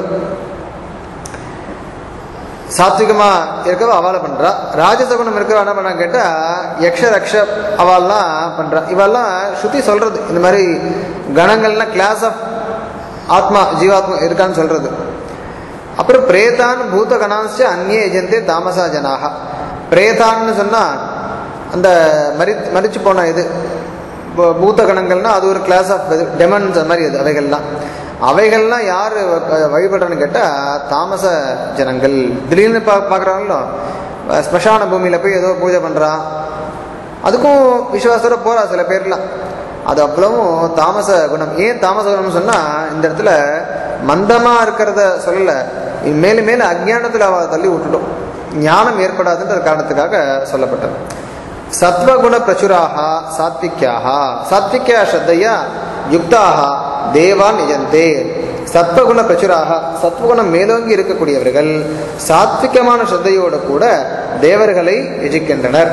சாத்விகமா இருக்கவ அவளை பண்றா ராஜசகுணம் இருக்கிறவ என்ன பண்ணா கேட்டா யக்ஷ ரக்ஷ அவள்லாம் பண்றா இவெல்லாம் ஸ்ருதி சொல்றது இந்த மாதிரி கணங்கள்லாம் கிளாஸ் ஆஃப் ஆத்மா ஜீவாத்மா இருக்கான்னு சொல்றது அப்புறம் பிரேதான் பூத கணான்ஸ்ட அந்நிய எஜந்தே தாமசா ஜனாக பிரேதான்னு சொன்னா அந்த மரி மரிச்சு போன இது பூ- பூத கணங்கள்னா அது ஒரு கிளாஸ் ஆஃப் டெமன்ஸ் அந்த மாதிரி அது அவைகள்லாம் அவைகள்லாம் யார் வழிபடுறன்னு கேட்டால் தாமச ஜனங்கள் திடீர்னு பா பார்க்குறாங்களோ ஸ்மசான பூமியில் போய் ஏதோ பூஜை பண்ணுறான் அதுக்கும் விசுவாசத்தோட போறா சில பேர்லாம் அது அவ்வளவும் தாமச குணம் ஏன் தாமச குணம்னு சொன்னா இந்த இடத்துல மந்தமா இருக்கிறத சொல்லல மேலும் மேலும் அஜ்ஞானத்துல அவ தள்ளி விட்டுட்டோம் ஞானம் ஏற்படாதுன்ற காரணத்துக்காக சொல்லப்பட்டது சத்வகுண பிரச்சுராக சாத்விக்யாக சாத்விக்யா ஸ்ரத்தையா யுக்தாக தேவான் நிஜந்தே சத்வகுண பிரச்சுராக சத்வகுணம் மேலோங்கி இருக்கக்கூடியவர்கள் சாத்விகமான ஸ்ரத்தையோடு கூட தேவர்களை யஜிக்கின்றனர்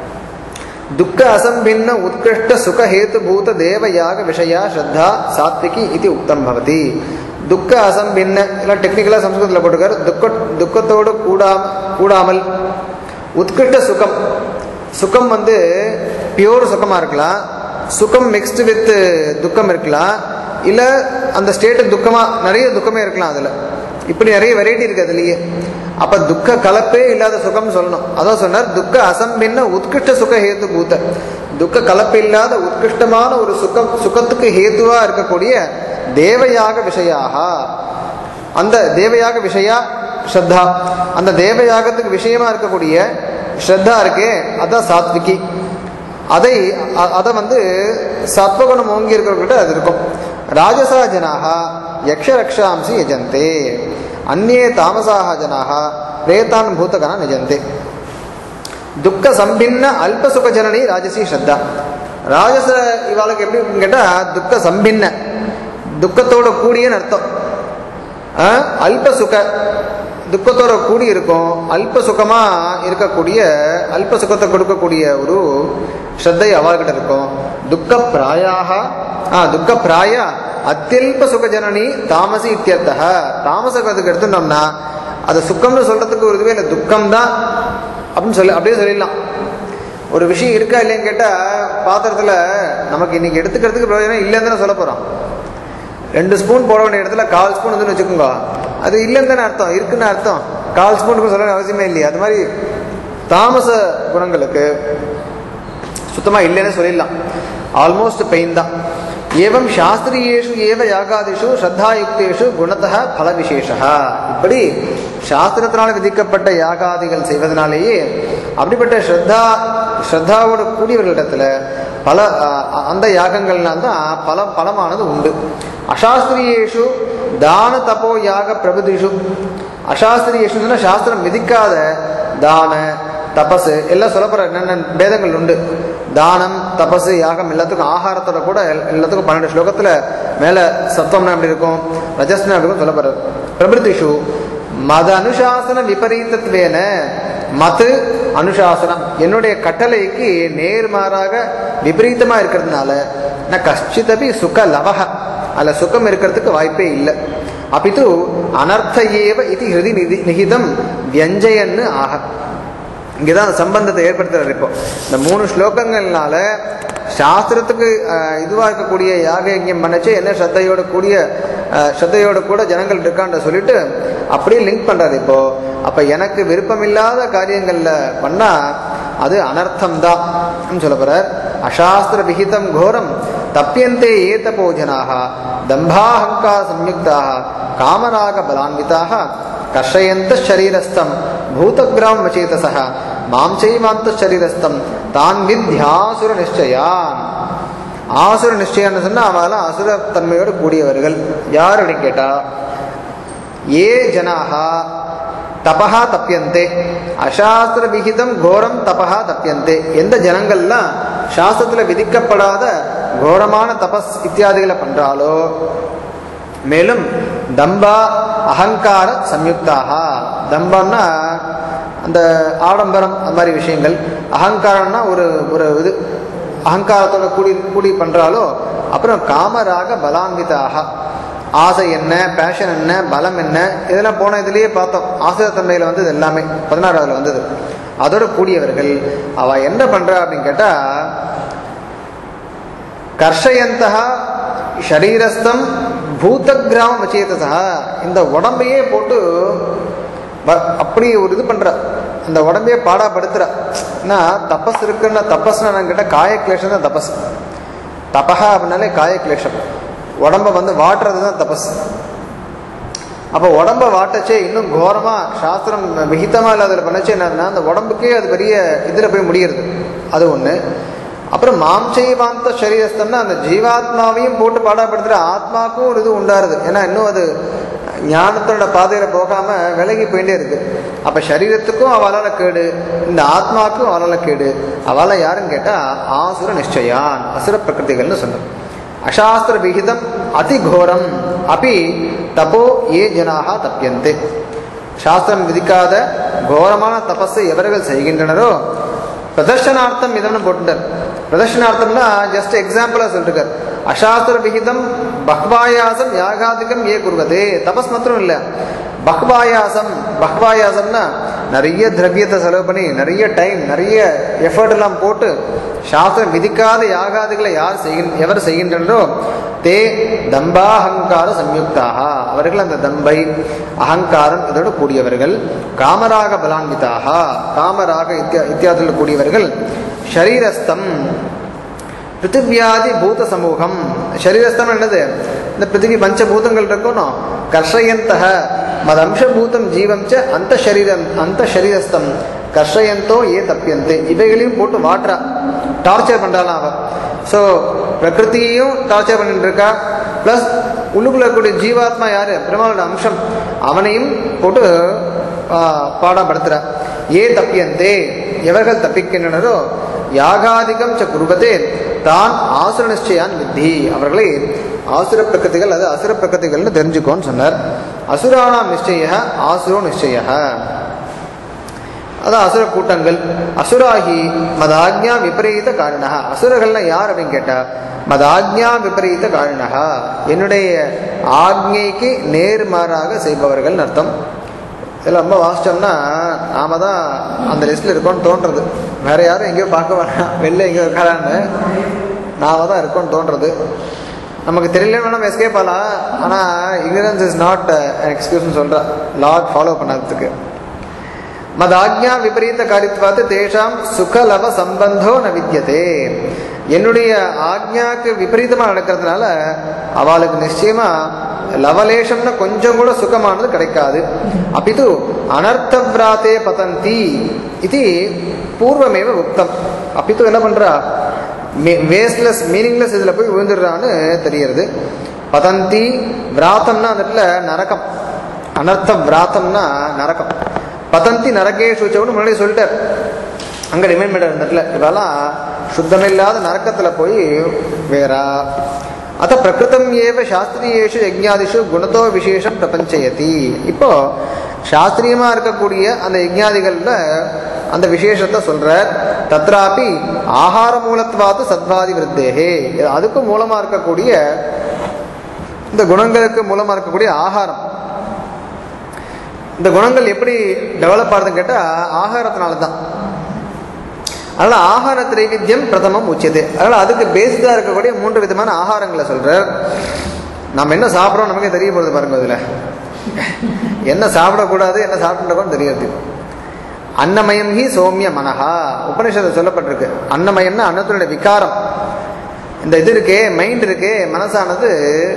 துக்க அசம்பின்ன உத்கிருஷ்ட சுக ஹேத்துபூத தேவயாக விஷயா ஸ்ரத்தா சாத்விகி இது உக்தம் பவதி துக்க அசம்பின்ன எல்லாம் டெக்னிக்கலாக சம்ஸ்கிருதத்தில் போட்டிருக்காரு துக்க துக்கத்தோடு கூடாம கூடாமல் உத்கிருஷ்ட சுகம் சுகம் வந்து பியூர் சுகமாக இருக்கலாம் சுகம் மிக்ஸ்டு வித் துக்கம் இருக்கலாம் இல்லை அந்த ஸ்டேட்டு துக்கமாக நிறைய துக்கமே இருக்கலாம் அதில் இப்படி நிறைய வெரைட்டி இருக்கு அதுலயே அப்ப துக்க கலப்பே இல்லாத சுகம் சொல்லணும் அதான் சொன்னார் துக்க அசம்பின்ன உத்கிருஷ்ட சுக ஹேத்து பூத்த துக்க கலப்பு இல்லாத உத்கிருஷ்டமான ஒரு சுகம் சுகத்துக்கு ஹேத்துவா இருக்கக்கூடிய தேவயாக விஷயாக அந்த தேவயாக விஷயா ஸ்ரத்தா அந்த தேவயாகத்துக்கு விஷயமா இருக்கக்கூடிய ஸ்ரத்தா இருக்கே அதான் சாத்விகி அதை அ- அதை வந்து சத்வகுணம் ஓங்கி இருக்கிறவர்கிட்ட அது இருக்கும் ராஜசா ஜனாக யக்ஷ ரக்ஷாம்சி யஜந்தே அந்நே தாமசாக ஜனாக பிரேதான் பூதகனா நிஜந்தே துக்க சம்பின்ன அல்ப சுக ஜனனி ராஜசி ஸ்ரத்தா ராஜச இவாளுக்கு எப்படி இருக்குன்னு கேட்டா துக்க சம்பின்ன துக்கத்தோட கூடியன்னு அர்த்தம் ஆ, அல்ப சுக துக்கத்தோட கூடி இருக்கும் அல்ப சுகமா இருக்கக்கூடிய அல்ப சுகத்தை கொடுக்கக்கூடிய ஒரு ஸ்ரத்தை அவர்கிட்ட இருக்கும் துக்க பிராயாக ஆ துக்க பிராய அத்தியல்ப சுக ஜனனி தாமசி இத்தியர்த்தக தாமசகத்துக்கு எடுத்துட்டோம்னா அது சுக்கம்னு சொல்றதுக்கு ஒரு இதுவே இல்லை துக்கம் தான் அப்படின்னு சொல்லி அப்படியே சொல்லிடலாம் ஒரு விஷயம் இருக்கா இல்லையான்னு கேட்டால் பாத்திரத்தில் நமக்கு இன்னைக்கு எடுத்துக்கிறதுக்கு பிரயோஜனம் இல்லைன்னு தானே சொல்ல போகிறோம் ரெண்டு ஸ்பூன் போட வேண்டிய இடத்துல கால் ஸ்பூன் வந்து வச்சுக்கோங்க அது இல்லைன்னு தானே அர்த்தம் இருக்குன்னு அர்த்தம் கால் ஸ்பூனுக்கு சொல்ல அவசியமே இல்லையா அது மாதிரி தாமச குணங்களுக்கு சுத்தமாக இல்லைன்னு சொல்லிடலாம் ஆல்மோஸ்ட் பெயின் தான் ஏவம் சாஸ்திரியேஷு ஏவ யாகாதிஷு ஸ்ரத்தாயுக்தேஷு குணத்தः பல விசேஷா இப்படி சாஸ்திரத்தினால் விதிக்கப்பட்ட யாகாதிகள் செய்வதனாலேயே அப்படிப்பட்ட ஸ்ரத்தா ஸ்ரத்தாவோடு கூடியவர்களிடத்துல பல அஹ், அந்த யாகங்கள்லாம் தான் பல பலமானது உண்டு அசாஸ்திரியேஷு தான தபோ யாக பிரபுதிஷு அசாஸ்திரியேஷுன்னா சாஸ்திரம் விதிக்காத தான தபசு எல்லாம் சொல்லப்படுற என்னென்ன பேதங்கள் உண்டு தானம் தபசு யாகம் எல்லாத்துக்கும் ஆகாரத்தோட கூட எல்- எல்லாத்துக்கும் பன்னெண்டு ஸ்லோகத்தில் மேலே சத்துவம்னா எப்படி இருக்கும் ரஜஸ்னா எப்படி இருக்கும் சொல்லப்படுறது பிரபிருத்திஷு மத அனுசாசன விபரீதத்வேன மது அனுசாசனம் என்னுடைய கட்டளைக்கு நேர்மாறாக விபரீதமாக இருக்கிறதுனால நான் கஷ்டிதபி சுக லவக அதில் சுகம் இருக்கிறதுக்கு வாய்ப்பே இல்லை அப்பித்து அனர்த்த ஏவ இது ஹிருதி நிதி நிகிதம் வியஞ்சயன்னு ஆக இங்கதான் அந்த சம்பந்தத்தை ஏற்படுத்துறாரு இப்போ இந்த மூணு ஸ்லோகங்கள்னால சாஸ்திரத்துக்கு அஹ், இதுவா இருக்கக்கூடிய யாக யஜ்ஞம் பண்ணச்சு என்ன ஸ்ரத்தையோட கூடிய அஹ், ஸ்ரத்தையோட கூட ஜனங்கள் இருக்கான்னு சொல்லிட்டு அப்படியே லிங்க் பண்றாரு இப்போ அப்ப எனக்கு விருப்பமில்லாத காரியங்கள்ல பண்ணா அது அனர்த்தம் தான் சொல்ல போறார் அசாஸ்திர விகிதம் கோரம் தப்பியந்தே ஏத்த போஜனாக தம்பாஹங்கா சம்யுக்தாக காமராக பலான்விதாக கர்ஷயந்த ஷரீரஸ்தம் பூதகிராம் வச்சேதசः மாம்சைவாந்த சரீரஸ்தம் தான் வித்யாசுர நிச்சயான் ஆசுர நிச்சயம்னு சொன்னா அவெல்லாம் அசுர தன்மையோடு கூடியவர்கள் யார் அப்படின்னு கேட்டா ஏ ஜனாகா தபஹா தப்பியந்தே அசாஸ்திர விகிதம் கோரம் தபஹா தப்பியந்தே எந்த ஜனங்கள்லாம் சாஸ்திரத்துல விதிக்கப்படாத கோரமான தபஸ் இத்தியாதிகளை பண்றாலோ மேலும் தம்பா அகங்கார சம்யுக்தாக தம்பம்னா அந்த ஆடம்பரம் அந்த மாதிரி விஷயங்கள் அகங்காரம்னா ஒரு ஒரு இது அகங்காரத்தோட கூடி கூடி பண்றாலோ அப்புறம் காமராக பலான்விதாக ஆசை என்ன பேஷன் என்ன பலம் என்ன இதெல்லாம் போன இதுலயே பார்த்தோம் ஆசிரியத்தன்மையில வந்தது எல்லாமே பதினாறாவதுல வந்தது அதோட கூடியவர்கள் அவ என்ன பண்றா அப்படின்னு கேட்டா கர்ஷயந்தா ஷரீரஸ்தம் பூதகிராமம் வச்சேதா இந்த உடம்பையே போட்டு வ- அப்படி ஒரு இது பண்ற அந்த உடம்பையே பாடாப்படுத்துற ஏன்னா தபஸ் இருக்குன்னா தபஸ்னா நான் கேட்டால் காயக்லேஷம் தான் தபஸ் தபஹா அப்படின்னாலே காயக்லேஷம் உடம்ப வந்து வாட்டுறது தான் தபஸ் அப்போ உடம்ப வாட்டச்சே இன்னும் கோரமா சாஸ்திரம் விகிதமா இல்லாத பண்ணச்சே என்னன்னா அந்த உடம்புக்கே அது பெரிய இதுல போய் முடிகிறது அது ஒண்ணு அப்புறம் மாம்சைவாந்த சரீரஸ்தம்னா அந்த ஜீவாத்மாவையும் போட்டு பாடப்படுத்துற ஆத்மாக்கும் ஒரு இது உண்டாருது ஏன்னா இன்னும் அது ஞானத்தோட பாதையில போகாம விலகி போயிட்டே இருக்கு அப்ப சரீரத்துக்கும் அவளால கேடு இந்த ஆத்மாக்கும் அவளால கேடு அவளை யாருன்னு கேட்டா ஆசுர நிச்சயான் அசுர பிரகிருதிகள்னு சொன்னோம் அசாஸ்திர விகிதம் அதிகோரம் அப்படி தபோ ஏ ஜனாக தப்பியந்தே சாஸ்திரம் விதிக்காத கோரமான தபஸை எவர்கள் செய்கின்றனரோ பிரதர்ஷனார்த்தம் இதம்னு போட்டுட்டார் பிரதர்ஷனார்த்தம்னா ஜஸ்ட் எக்ஸாம்பிளா சொல்லிருக்கார் அசாஸ்திர விகிதம் பக்வாயாசம் யாகாதிகம் ஏ குருவதே தபஸ் மாத்திரம் இல்ல பக்வாயாசம் பக்வாயாசம்னா நிறைய திரவியத்தை செலவு பண்ணி நிறைய டைம் நிறைய எஃபர்ட் எல்லாம் போட்டு சாஸ்திரம் விதிக்காத யாகாதிகளை யார் செய்கின் எவர் செய்கின்றனரோ தே தம்பாஹங்கார சம்யுக்தாக அவர்கள் அந்த தம்பை அகங்காரம் இதோடு கூடியவர்கள் காமராக பலான்விதாக காமராக இத்தியா இத்தியாதியில் கூடியவர்கள் ஷரீரஸ்தம் பிருத்திவியாதி பூத சமூகம் சரீரஸ்தம் என்னது இந்த பிருத்திவி பஞ்சபூதங்கள் இருக்கணும் கர்ஷயந்தக மதம்சபூதம் ஜீவம் ச அந்த சரீரம் அந்த சரீரஸ்தம் கர்ஷயந்தோ ஏ தப்பியந்தே இவைகளையும் போட்டு வாட்டுறா டார்ச்சர் பண்றாளாம் அவ ஸோ பிரகிருதியையும் டார்ச்சர் பண்ணிட்டு இருக்கா ப்ளஸ் உள்ளுக்குள்ள இருக்கக்கூடிய ஜீவாத்மா யாரு பெருமாளோட அம்சம் அவனையும் போட்டு ஆ, பாடப்படுத்துறா ஏ தப்பியந்தே எவர்கள் தப்பிக்கின்றனரோ யாகாதிகம் ச குருவதே தான் ஆசுர நிச்சயான் வித்தி அவர்களை ஆசுர பிரகதிகள் அது அசுர பிரகதிகள்னு தெரிஞ்சுக்கோன்னு சொன்னார் அசுராணாம் நிச்சய ஆசுரோ நிச்சய அதான் அசுர கூட்டங்கள் அசுராகி மதாக்ஞா விபரீத காரணா அசுரர்கள்னா யார் அப்படின்னு கேட்டா மதாக்ஞா விபரீத காரணா என்னுடைய ஆக்ஞைக்கு நேர்மாறாக செய்பவர்கள் அர்த்தம் இதெல்லாம் ரொம்ப வாசிச்சோம்னா நாம தான் அந்த லிஸ்ட்ல இருக்கோம்னு தோன்றது வேற யாரும் எங்கேயோ பார்க்க வேணாம் வெளில எங்கேயோ இருக்காரான்னு நாம தான் இருக்கோம்னு தோன்றது நமக்கு தெரியலன்னு வேணாம் எஸ்கேப் ஆகலாம் ஆனால் ignorance இஸ் நாட் எக்ஸ்கியூஸ்னு சொல்கிறா லாட் ஃபாலோ பண்ணாததுக்கு மதாக்ஞா விபரீத காரித்வாத்து தேஷாம் சுகலவ சம்பந்தோ ந வித்தியதே என்னுடைய ஆக்ஞாக்கு விபரீதமா நடக்கிறதுனால அவளுக்கு நிச்சயமா லவலேஷம்னு கொஞ்சம் கூட சுகமானது கிடைக்காது அப்பிது அனர்த்தவிராத்தே பதந்தி இது பூர்வமேவ உக்தம் அப்பிது என்ன பண்றா வேஸ்ட்லெஸ் மீனிங்லெஸ் இதுல போய் விழுந்துடுறான்னு தெரியறது பதந்தி விராத்தம்னா அந்த இடத்துல நரகம் அனர்த்த விராத்தம்னா நரகம் பதந்தி நரகே சூச்சவனு முன்னாடி சொல்லிட்டார் அங்க ரிமைண்ட் பண்ண இடத்துல இவெல்லாம் சுத்தமில்லாத நரக்கத்துல போய் வேறா அத பிரகிருதம் ஏவ சாஸ்திரியேஷு யஜ்ஞாதிஷு குணத்தோ விசேஷம் பிரபஞ்சயதி இப்போ சாஸ்திரியமா இருக்கக்கூடிய அந்த யஜ்ஞாதிகள்ல அந்த விசேஷத்தை சொல்றார் தத்ராபி ஆகார மூலத்வாத்து சத்வாதி விருத்தேகே அதுக்கும் மூலமா இருக்கக்கூடிய இந்த குணங்களுக்கு மூலமா இருக்கக்கூடிய ஆகாரம் இந்த குணங்கள் எப்படி டெவலப் ஆகுதுன்னு கேட்டா ஆகாரத்தினால தான் அதனால ஆகார திரைவித்தியம் பிரதமம் உச்சது அதனால அதுக்கு பேஸ்டா இருக்கக்கூடிய மூன்று விதமான ஆகாரங்களை சொல்றார் நம்ம என்ன சாப்பிட்றோம் நமக்கே தெரிய போகுது பாருங்க அதுல என்ன சாப்பிடக்கூடாது என்ன சாப்பிடக்கூடாது தெரியாது அன்னமயம் ஹி சோமிய மனஹா உபனிஷத்து சொல்லப்பட்டிருக்கு அன்னமயம்னா அன்னத்தினுடைய விகாரம் இந்த இது இருக்கே மைண்ட் இருக்கே மனசானது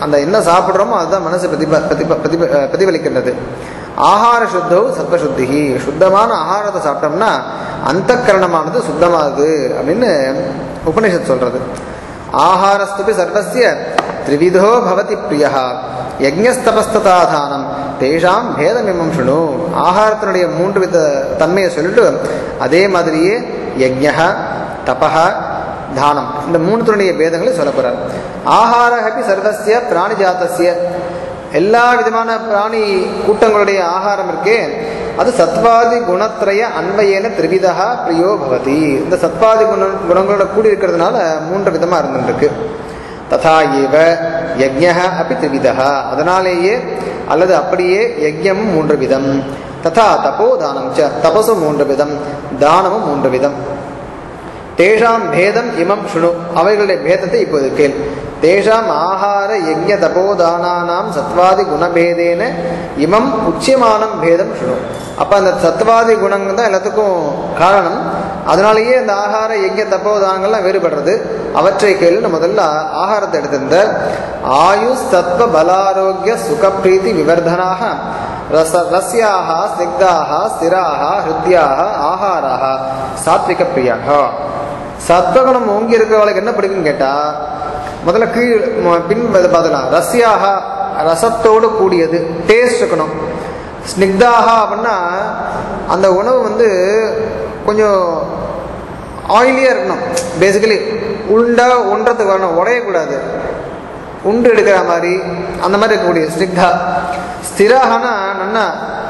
அந்த என்ன சாப்பிட்றோமோ அதுதான் மனசு பிரதிப பிரதிப பிரதிப அஹ் பிரதிபலிக்கின்றது ஆகார சுத்தோ சத்வசுத்திகி சுத்தமான ஆகாரத்தை சாப்பிட்டோம்னா அந்த கரணமானது சுத்தமாகுது அப்படின்னு உபனிஷத் சொல்றது ஆகாரஸ்துபி சர்வசிய த்ரிவிதோ பவதி பிரியா யஜ்ஞஸ்தபஸ்ததாதானம் தேஷாம் பேதமிமம் சுணு ஆகாரத்தினுடைய மூன்று வித தன்மையை சொல்லிட்டு அதே மாதிரியே யஜ்ஞ தபஹ தானம் இந்த மூணுத்தினுடைய பேதங்களை சொல்ல போறார் ஆகாரஹபி சர்வசிய பிராணிஜாத்தசிய எல்லா விதமான பிராணி கூட்டங்களுடைய ஆகாரம் இருக்கே அது சத்வாதி குணத்ரய அன்வயேன திரிவிதா பிரியோ பவதி இந்த சத்வாதி குண குணங்களோட கூடி இருக்கிறதுனால மூன்று விதமா இருந்துருக்கு ததா ஏவ யஜ்ஞ அப்படி திரிவிதா அதனாலேயே அல்லது அப்படியே யஜ்ஞம் மூன்று விதம் ததா தபோ தானம் ச தபசு மூன்று விதம் தானமும் மூன்று விதம் தேஷாம் பேதம் இமம் சுணு அவைகளுடைய பேதத்தை இப்போது கேள் தேஷாம் ஆகார யஜ்ஞ தபோதானானாம் சத்வாதி குணபேதேன இமம் உச்சியமானம் பேதம் சுணு அப்ப அந்த சத்வாதி குணங்கள் தான் எல்லாத்துக்கும் காரணம் அதனாலேயே இந்த ஆகார யஜ்ஞ தப்போதானங்கள்லாம் வேறுபடுறது அவற்றை கேள்வி முதல்ல ஆகாரத்தை எடுத்திருந்த ஆயுஷ் சத்வ பலாரோக்கிய சுகப்பிரீதி விவர்தனாக ரச ரஸ்யாக ஸ்னிக்தாக ஸ்திராக ஹிருத்யாக ஆகாராக சாத்விக பிரியாக சத்வகுணம் ஓங்கி இருக்கிறவளுக்கு என்ன பிடிக்கும்னு கேட்டா முதல்ல கீழ் ம- பின் இதை பார்த்துக்கலாம் ரஸ்யாக ரசத்தோடு கூடியது டேஸ்ட் இருக்கணும் ஸ்னிக்தாக அப்படின்னா அந்த உணவு வந்து கொஞ்சம் ஆயிலியாக இருக்கணும் பேசிக்கலி உண்டா ஒன்றதுக்கு வரணும் உடையக்கூடாது உண்டு எடுக்கிற மாதிரி அந்த மாதிரி இருக்கக்கூடிய ஸ்னிக்தா ஸ்திராகனா நன்னா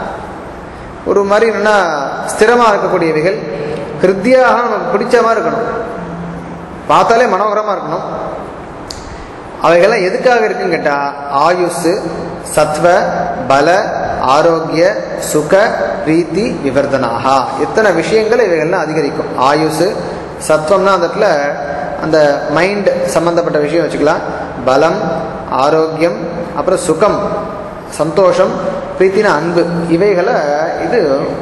ஒரு மாதிரி நல்லா ஸ்திரமாக இருக்கக்கூடியவைகள் ஹிருத்தியாக நமக்கு பிடிச்ச மாதிரி இருக்கணும் பார்த்தாலே மனோகரமாக இருக்கணும் அவைகள்லாம் எதுக்காக இருக்குன்னு கேட்டால் ஆயுசு சத்வ பல ஆரோக்கிய சுக பிரீத்தி விவர்தனாகா இத்தனை விஷயங்கள் இவைகள்லாம் அதிகரிக்கும் ஆயுசு சத்வம்னா அந்த இடத்துல அந்த மைண்ட் சம்பந்தப்பட்ட விஷயம் வச்சுக்கலாம் பலம் ஆரோக்கியம் அப்புறம் சுகம் சந்தோஷம் பிரீத்தின அன்பு இவைகளை இது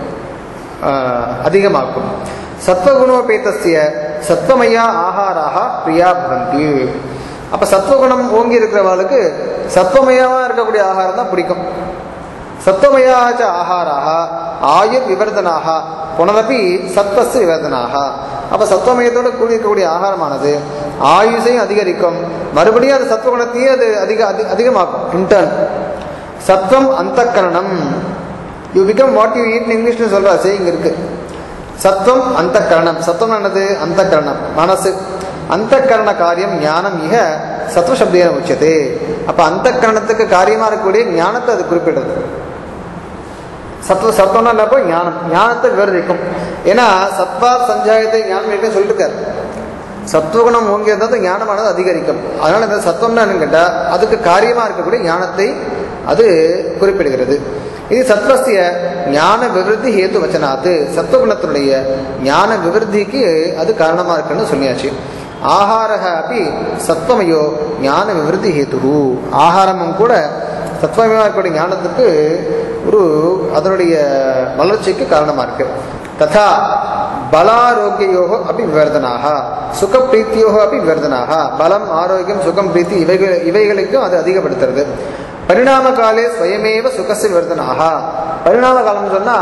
ஆஹ், அதிகமாக்கும் சத்வகுணோபேதஸ்ய சத்வமயா ஆகாராக பிரியா பவந்தி அப்ப சத்வகுணம் ஓங்கி இருக்கிறவர்களுக்கு சத்வமயமா இருக்கக்கூடிய ஆகாரம் தான் பிடிக்கும் சத்வமயாச்ச ஆகாராக ஆயுர் விவர்தனாக புனரப்பி சத்வஸ் விவர்தனாக அப்ப சத்வமயத்தோடு கூடியிருக்கக்கூடிய ஆகாரமானது ஆயுஷையும் அதிகரிக்கும் மறுபடியும் அது சத்வகுணத்தையே அது அதிக அதி- அதிகமாக்கும் இன்டர்ன் சத்வம் அந்தக்கரணம் you become what you eat இங்கிலீஷ்னு சொல்ற சேயிங் இருக்கு சத்வம் அந்தக்கரணம் சத்வம் என்னது அந்தக்கரணம் மனசு அந்தக்கரண காரியம் ஞானம் மிக சத்வசப்தேன உச்சதே அப்ப அந்தக்கரணத்துக்கு காரியமா இருக்கக்கூடிய ஞானத்தை அது குறிப்பிடுறது சத்வ சத்வம்னா என்னப்போ ஞானம் ஞானத்தை விவரிக்கும் ஏன்னா சத்வா சஞ்சாயத்தை ஞானம் ஏற்கனவே சொல்லிருக்காரு சத்வகுணம் ஓங்கி இருந்தால் தான் ஞானமானது அதிகரிக்கும் அதனால இந்த சத்வம்னா என்னன்னு கேட்டா அதுக்கு காரியமா இருக்கக்கூடிய ஞானத்தை அது குறிப்பிடுகிறது இது சத்வசிய ஞான விவருத்தி ஹேத்து வச்சனாத்து சத்வகுணத்தினுடைய ஞான விவருத்திக்கு அது காரணமா இருக்குன்னு சொல்லியாச்சு ஆகாரக அப்படி சத்வமயோ ஞான விவருத்தி ஹேத்து ஆகாரமும் கூட சத்வமயமாக இருக்கக்கூடிய ஞானத்துக்கு ஒரு அதனுடைய வளர்ச்சிக்கு காரணமா இருக்கு ததா பலாரோக்கியோகோ அப்படி விவர்தனாக சுகப்பிரீத்தியோகோ அப்படி விவர்தனாக பலம் ஆரோக்கியம் சுகம் பிரீத்தி இவைகள் இவைகளுக்கும் அது அதிகப்படுத்துறது பரிணாம காலே ஸ்வயமேவ சுகச விவர்தனாக பரிணாம காலம்னு சொன்னா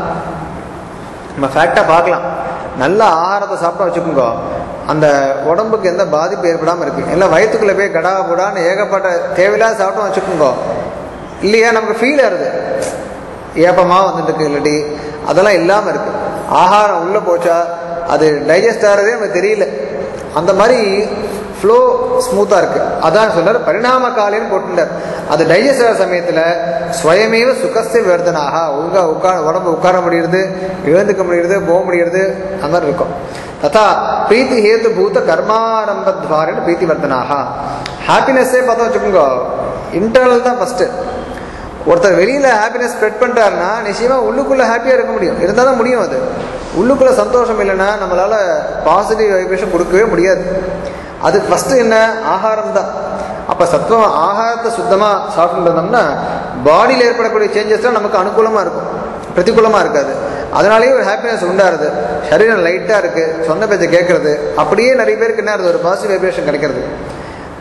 நம்ம ஃபேக்டாக பார்க்கலாம் நல்ல ஆகாரத்தை சாப்பிட்டா வச்சுக்கோங்க அந்த உடம்புக்கு எந்த பாதிப்பு ஏற்படாமல் இருக்கு எல்லாம் வயிற்றுக்குள்ளே போய் கடா புடான்னு ஏகப்பட்ட தேவையில்லாத சாப்பிட்டோம் வச்சுக்கோங்க இல்லையா நமக்கு ஃபீல் ஆகுது ஏப்பமாக வந்துட்டு இருக்கு இல்லாட்டி அதெல்லாம் இல்லாமல் இருக்கு ஆகாரம் உள்ளே போச்சா அது டைஜஸ்ட் ஆகிறதே நமக்கு தெரியல அந்த மாதிரி ஃப்ளோ ஸ்மூத்தாக இருக்கு அதான் சொல்றாரு பரிணாம காலேன்னு போட்டுட்டார் அது டைஜஸ்ட் ஆகிற சமயத்தில் ஸ்வயமேவ சுகஸ்த விவர்த்தனாக ஒழுங்கா உட்கார உடம்பு உட்கார முடியுது எழுந்துக்க முடியுது போக முடியுது அந்த மாதிரி இருக்கும் ததா பிரீத்தி ஹேத்து பூத கர்மாரம்பத்வாரின்னு பிரீத்தி வர்த்தனாக ஹாப்பினஸ்ஸே பார்த்தா வச்சுக்கோங்க இன்டர்னல் தான் ஃபஸ்ட்டு ஒருத்தர் வெளியில ஹாப்பினஸ் ஸ்ப்ரெட் பண்ணிட்டாருன்னா நிச்சயமா உள்ளுக்குள்ள ஹாப்பியா இருக்க முடியும் இருந்தால் தான் முடியும் அது உள்ளுக்குள்ள சந்தோஷம் இல்லைன்னா நம்மளால பாசிட்டிவ் வைப்ரேஷன் கொடுக்கவே முடியாது அது ஃபர்ஸ்ட் என்ன ஆகாரம் தான் அப்ப சத்துவம் ஆகாரத்தை சுத்தமா சாப்பிட்டு இருந்தோம்னா பாடியில் ஏற்படக்கூடிய சேஞ்சஸ்லாம் நமக்கு அனுகூலமா இருக்கும் பிரதிகூலமா இருக்காது அதனாலேயே ஒரு ஹாப்பினஸ் உண்டாருது சரீரம் லைட்டா இருக்கு சொன்ன பேச்சை கேட்கறது அப்படியே நிறைய பேருக்கு என்ன ஆகுது ஒரு பாசிட்டிவ் வைப்ரேஷன் கிடைக்கிறது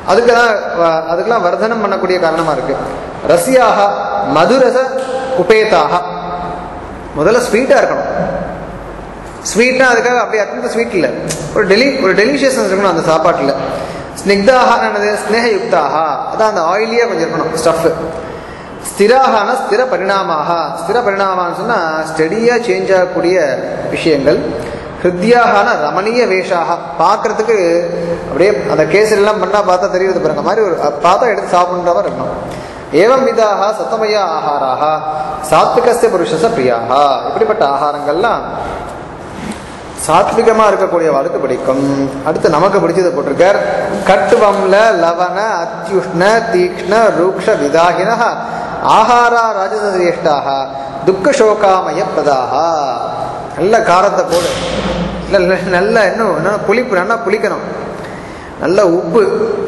அதுக்கு தான் வ- அதுக்கெல்லாம் வர்தனம் பண்ணக்கூடிய காரணமா இருக்கு ரசியாக மதுரச உபேதாக முதல்ல ஸ்வீட்டா இருக்கணும் ஸ்வீட்னா அதுக்காக அப்படியே அத்தனை ஸ்வீட் இல்லை ஒரு டெலி ஒரு டெலிஷியஸ்னஸ் இருக்கணும் அந்த சாப்பாட்டில் ஸ்னிக்தாக என்னது ஸ்னேகயுக்தாக அதான் அந்த ஆயிலியாக கொஞ்சம் இருக்கணும் ஸ்டஃப் ஸ்திராகனா ஸ்திர பரிணாமாக ஸ்திர பரிணாமான்னு சொன்னால் ஸ்டெடியாக சேஞ்ச் ஆகக்கூடிய விஷயங்கள் ஹிருத்யாகனா ரமணீய வேஷாக பார்க்கறதுக்கு அப்படியே அந்த கேசரிலாம் பண்ணால் பார்த்தா தெரியுது பாருங்க மாதிரி ஒரு அஹ், பார்த்தா எடுத்து சாப்பிட்ற மாதிரி இருக்கணும் ஏவம் விதாக சத்தமய ஆகாராக சாத்விகஸ்ய புருஷச பிரியாக இப்படிப்பட்ட ஆகாரங்கள்லாம் சாத்விகமா இருக்கக்கூடிய வாழ்க்கை பிடிக்கும் அடுத்து நமக்கு பிடிச்சதை போட்டிருக்கார் கட்டுவம்ல லவண அத்யுஷ்ண தீக்ஷ்ண ரூக்ஷ விதாகின ஆகாரா ராஜசிரேஷ்டாக துக்க சோகாமய பிரதாக நல்ல காரத்தை போடு இல்ல இல்ல, நல்ல இன்னும் இன்னும் புளிப்பு நல்லா புளிக்கணும் நல்ல உப்பு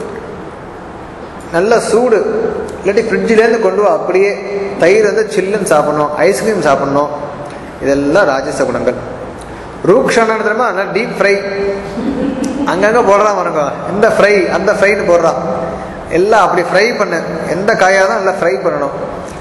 நல்ல சூடு இல்லாட்டி ஃப்ரிட்ஜிலேருந்து கொண்டு வா அப்படியே தயிர் வந்து சில்லுன்னு சாப்பிடணும் ஐஸ்கிரீம் சாப்பிடணும் இதெல்லாம் ராஜச குணங்கள் ரூக்ஷானு தெரியுமா நல்லா டீப் ஃப்ரை அங்கங்கே போடுறான் பாருங்க இந்த ஃப்ரை அந்த ஃப்ரைன்னு போடுறான் எல்லாம் அப்படி ஃப்ரை பண்ணு எந்த காயாக தான் நல்லா ஃப்ரை பண்ணணும்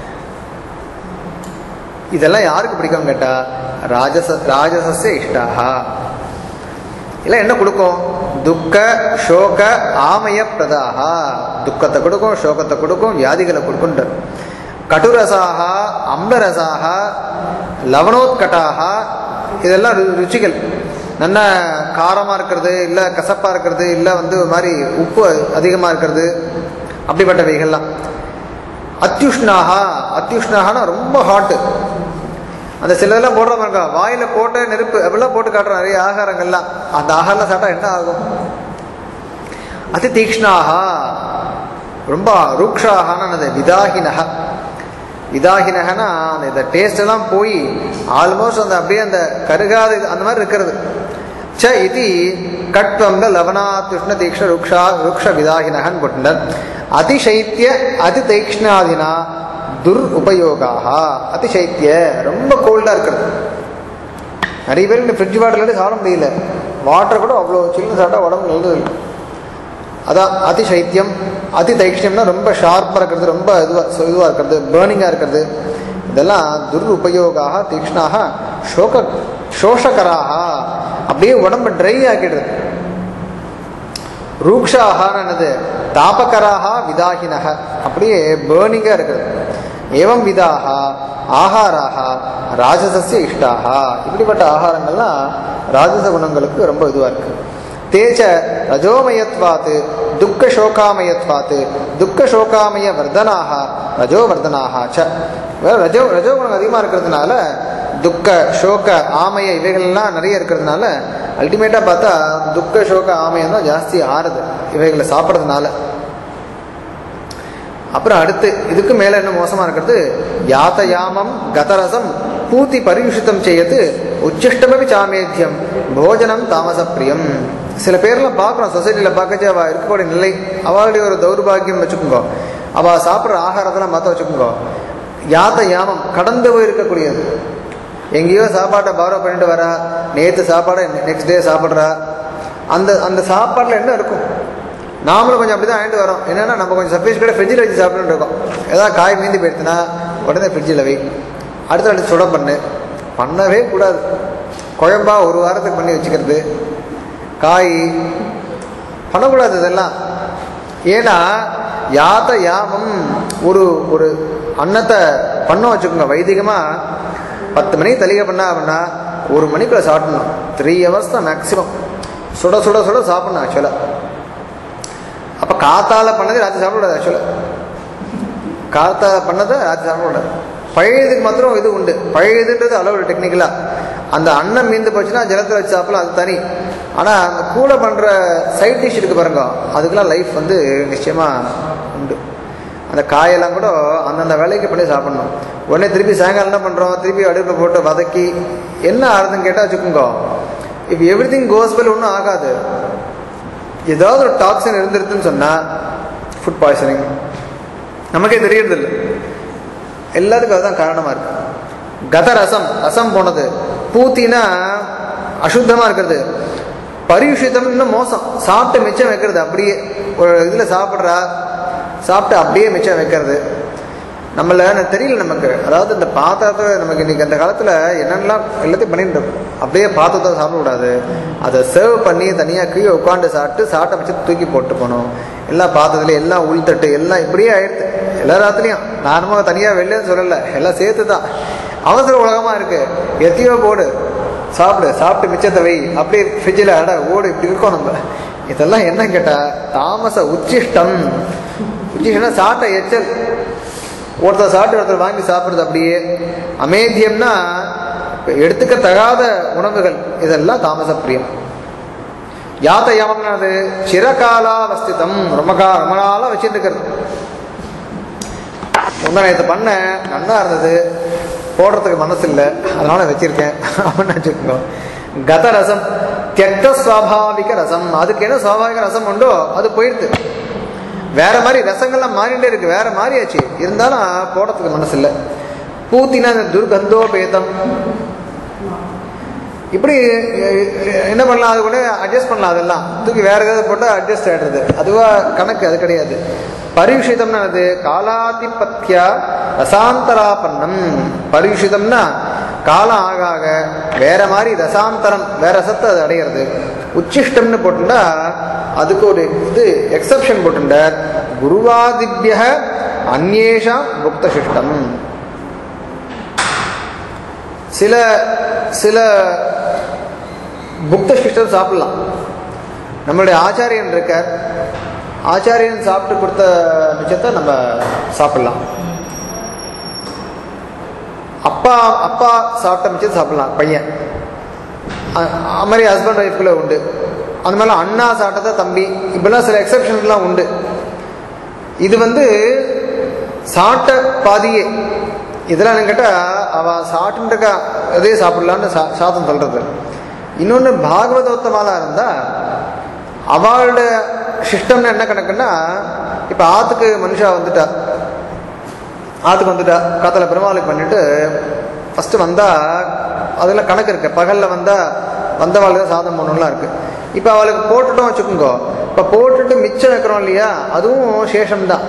இதெல்லாம் யாருக்கு பிடிக்கும் கேட்டா ராஜச ராஜசஸ்ய இஷ்டாகா இல்லை என்ன கொடுக்கும் துக்க சோக ஆமய பிரதாகா துக்கத்தை கொடுக்கும் சோகத்தை கொடுக்கும் வியாதிகளை கொடுக்குன்ற கடுரசாக அம்பரசாக லவணோத்கட்டாக இதெல்லாம் ரு- ருச்சிகள் நல்ல காரமாக இருக்கிறது இல்லை கசப்பாக இருக்கிறது இல்லை வந்து ஒரு மாதிரி உப்பு அதிகமாக இருக்கிறது அப்படிப்பட்டவைகள்லாம் அத்யுஷ்ணாகா அத்யுஷ்ணாகனா ரொம்ப ஹாட்டு அந்த சிலதெல்லாம் போடுற பாருங்க வாயில போட்ட நெருப்பு அப்படிலாம் போட்டு காட்டுறோம் நிறைய ஆகாரங்கள்லாம் அந்த ஆகாரம் சாப்பிட்டா என்ன ஆகும் அதி தீக்ஷ்ணாகா ரொம்ப ரூக்ஷாகான்னு விதாகினக விதாகினகனா அந்த இந்த டேஸ்ட் எல்லாம் போய் ஆல்மோஸ்ட் அந்த அப்படியே அந்த கருகாத இது- அந்த மாதிரி இருக்கிறது ச இது கட்வங்க லவணாத்யுஷ்ண தீக்ஷ்ண ருக்ஷா ருக்ஷ விதாகினகன் போட்டுனர் அதிசைத்திய அதி தீக்ஷ்ணாதினா துர் உபயோகாக அதிசைத்திய ரொம்ப கோல்டா இருக்கிறது நிறைய பேர் இந்த ஃப்ரிட்ஜ் வாட்டர்ல சாப்பிட முடியல வாட்டர் கூட அவ்வளோ சில்லுன்னு சாப்பிட்டா உடம்பு நல்லது இல்லை அதான் அதிசைத்தியம் அதி தைக்ஷ்யம்னா ரொம்ப ஷார்ப்பாக இருக்கிறது ரொம்ப இதுவாக இதுவாக இருக்கிறது பேர்னிங்காக இருக்கிறது இதெல்லாம் துர் உபயோகாக தீக்ஷ்ணாக சோக சோஷகராக அப்படியே உடம்பு ட்ரை ஆக்கிடுது ரூக்ஷாகான்னு என்னது தாபகராக விதாகினக அப்படியே பேர்னிங்காக இருக்குது ஏவம் விதாக ஆகாராக ராஜசஸ்ய இஷ்டாக இப்படிப்பட்ட ஆகாரங்கள்லாம் ராஜச குணங்களுக்கு ரொம்ப இதுவாக இருக்கு தேச்ச ரஜோமயத்வாத்து துக்க சோகாமயத்வாத்து துக்க சோகாமய வர்தனாக ரஜோவர்தனாக ச வேற ரஜோ ரஜோகுணம் அதிகமாக இருக்கிறதுனால துக்க சோக ஆமய இவைகள்லாம் நிறைய இருக்கிறதுனால அல்டிமேட்டாக பார்த்தா துக்க சோக ஆமயம் தான் ஜாஸ்தி ஆறுது இவைகளை சாப்பிட்றதுனால அப்புறம் அடுத்து இதுக்கு மேல என்ன மோசமா இருக்கிறது யாத்தயாமம் கதரசம் பூத்தி பரியுஷித்தம் செய்யது உச்சிஷ்டமபி சாமேத்தியம் போஜனம் தாமசப்பிரியம் சில பேர்லாம் பார்க்குறோம் சொசைட்டியில் பார்க்கச்சு அவள் இருக்கக்கூடிய நிலை அவளுடைய ஒரு தௌர்பாகியம் வச்சுக்கோங்க அவள் சாப்பிட்ற ஆகாரத்தெல்லாம் பார்த்து வச்சுக்கோங்க யாத்த யாமம் கடந்து போய் இருக்கக்கூடியது எங்கேயோ சாப்பாட்டை பாரோ பண்ணிட்டு வரா நேற்று சாப்பாடை நெக்ஸ்ட் டே சாப்பிட்றா அந்த அந்த சாப்பாட்டில் என்ன இருக்கும் நாமளும் கொஞ்சம் அப்படி தான் வாங்கிட்டு வரோம் என்னன்னா நம்ம கொஞ்சம் சஃபிஷ் கூட ஃப்ரிட்ஜில் வச்சு சாப்பிட்டுட்டு இருக்கோம் ஏதாவது காய் மீந்தி போயிடுச்சுன்னா உடனே ஃப்ரிட்ஜில் வை அடுத்த அடுத்து சுட பண்ணு பண்ணவே கூடாது குழம்பா ஒரு வாரத்துக்கு பண்ணி வச்சுக்கிறது காய் பண்ணக்கூடாது இதெல்லாம் ஏன்னா யாத்த யாமம் ஒரு ஒரு அன்னத்தை பண்ண வச்சுக்கோங்க வைதிகமாக பத்து மணிக்கு தலிகை பண்ணா அப்படின்னா ஒரு மணிக்குள்ள சாப்பிடணும் த்ரீ ஹவர்ஸ் தான் மேக்ஸிமம் சுட சுட சுட சாப்பிடணும் ஆக்சுவலாக அப்போ காத்தால பண்ணது ராத்திரி சாப்பிடக்கூடாது ஆக்சுவலாக காத்தால பண்ணதை ராத்திரி சாப்பிடக்கூடாது பழையதுக்கு மாத்திரம் இது உண்டு பழையதுன்றது அளவு டெக்னிக்கலாக அந்த அன்னம் மீந்து போச்சுன்னா ஜலத்தில் வச்சு சாப்பிடலாம் அது தனி ஆனால் அந்த கூட பண்ணுற சைட் டிஷ் இருக்கு பாருங்க அதுக்கெல்லாம் லைஃப் வந்து நிச்சயமாக உண்டு அந்த காயெல்லாம் கூட அந்தந்த வேலைக்கு பண்ணி சாப்பிடணும் உடனே திருப்பி சாயங்காலம் என்ன பண்ணுறோம் திருப்பி அடுப்பில் போட்டு வதக்கி என்ன ஆறுதுன்னு கேட்டால் வச்சுக்கோங்க இப்போ எவ்ரி திங் கோஸ் வெல் ஒன்றும் ஆகாது ஏதாவது ஒரு டாக்ஸின் இருந்துருதுன்னு சொன்னால் ஃபுட் பாய்சனிங் நமக்கே தெரியறதில்ல எல்லாத்துக்கும் அதுதான் காரணமாக இருக்கு கத ரசம் ரசம் போனது பூத்தினா அசுத்தமாக இருக்கிறது பரியுஷிதம்னு மோசம் சாப்பிட்டு மிச்சம் வைக்கிறது அப்படியே ஒரு இதில் சாப்பிட்றா சாப்பிட்டு அப்படியே மிச்சம் வைக்கிறது நம்மள நான் தெரியல நமக்கு அதாவது இந்த பாத்திரத்தை நமக்கு இன்னைக்கு அந்த காலத்தில் என்னென்னலாம் எல்லாத்தையும் பண்ணிட்டு இருக்கோம் அப்படியே பாத்திரத்தை சாப்பிடக்கூடாது அதை சர்வ் பண்ணி தனியாக கீழே உட்காந்து சாப்பிட்டு சாப்பிட்ட வச்சு தூக்கி போட்டு போகணும் எல்லா பாத்திரத்துலையும் எல்லாம் உள்தட்டு எல்லாம் இப்படியே ஆயிடுது எல்லா ராத்துலையும் நானும் தனியாக வெளிலன்னு சொல்லலை எல்லாம் சேர்த்து தான் அவசர உலகமாக இருக்கு எத்தையோ போடு சாப்பிடு சாப்பிட்டு மிச்சத்தை வை அப்படியே ஃப்ரிட்ஜில் அட ஓடு இப்படி இருக்கோம் நம்ம இதெல்லாம் என்ன கேட்டால் தாமச உச்சிஷ்டம் உச்சிஷ்டம்னா சாப்பிட்ட எச்சல் ஒருத்தர் சாப்பிட்டு ஒருத்தர் வாங்கி சாப்பிட்றது அப்படியே அமேத்தியம்னா எடுத்துக்க தகாத உணவுகள் இதெல்லாம் தாமச பிரியம் யாத்த யமம்னா அது சிறகாலாவஸ்திதம் ரொம்ப கா ரொம்ப நாளாக வச்சுட்டு இருக்கிறது முந்தா நேற்று பண்ண நன்னா இருந்தது போடுறதுக்கு மனசு இல்லை அதனால வச்சிருக்கேன் அப்படின்னு வச்சுக்கோங்க கத ரசம் தியக்த சுவாபாவிக ரசம் அதுக்கு என்ன சுவாபாவிக ரசம் உண்டோ அது போயிடுது வேற மாதிரி ரசங்கள்லாம் மாறிட்டே இருக்கு வேற மாறியாச்சு இருந்தாலும் போடுறதுக்கு மனசு இல்லை பூத்தினா இந்த துர்கந்தோ பேதம் இப்படி என்ன பண்ணலாம் அது கூட அட்ஜஸ்ட் பண்ணலாம் அதெல்லாம் தூக்கி வேற ஏதாவது போட்டால் அட்ஜஸ்ட் ஆகிடுறது அதுவா கணக்கு அது கிடையாது பரியுஷிதம்னா அது காலாதிபத்தியா ரசாந்தராபன்னம் பரியுஷிதம்னா காலம் ஆக ஆக வேற மாதிரி ரசாந்தரம் வேற ரசத்தை அது அடையிறது உச்சிஷ்டம்னு போட்டுட்டா அதுக்கு ஒரு இது எக்ஸப்ஷன் போட்டுண்ட குருவாதிபிய அந்நேஷாம் புக்தசிஷ்டம் சில சில புக்த சிஸ்டம் சாப்பிடலாம் நம்மளுடைய ஆச்சாரியன் இருக்கார் ஆச்சாரியன் சாப்பிட்டு கொடுத்த மிச்சத்தை நம்ம சாப்பிடலாம் அப்பா அப்பா சாப்பிட்ட மிச்சத்தை சாப்பிடலாம் பையன் அ- அது மாதிரி ஹஸ்பண்ட் ஒய்ஃப்குள்ளே உண்டு அந்த மாதிரிலாம் அண்ணா சாப்பிட்டதா தம்பி இப்படிலாம் சில எக்ஸப்ஷன்லாம் உண்டு இது வந்து சாப்பிட்ட பாதியே இதெல்லாம் என்ன கேட்டால் அவள் சாப்பிட்டுருக்கா இதே சாப்பிடலான்னு சா சாதம் சொல்கிறது இன்னொன்று பாகவதோத்தமாலாம் இருந்தால் அவளோட சிஸ்டம்னு என்ன கணக்குன்னா இப்போ ஆற்றுக்கு மனுஷா வந்துட்டா ஆற்றுக்கு வந்துட்டா காத்தால பெருமாளுக்கு பண்ணிட்டு ஃபஸ்ட்டு வந்தால் அதெல்லாம் கணக்கு இருக்கு பகலில் வந்தால் வந்தவாளுக்கு தான் சாதம் பண்ணணும்லாம் இருக்குது இப்போ அவளுக்கு போட்டுட்டோம் வச்சுக்கோங்க இப்போ போட்டுட்டு மிச்சம் வைக்கிறோம் இல்லையா அதுவும் சேஷம்தான்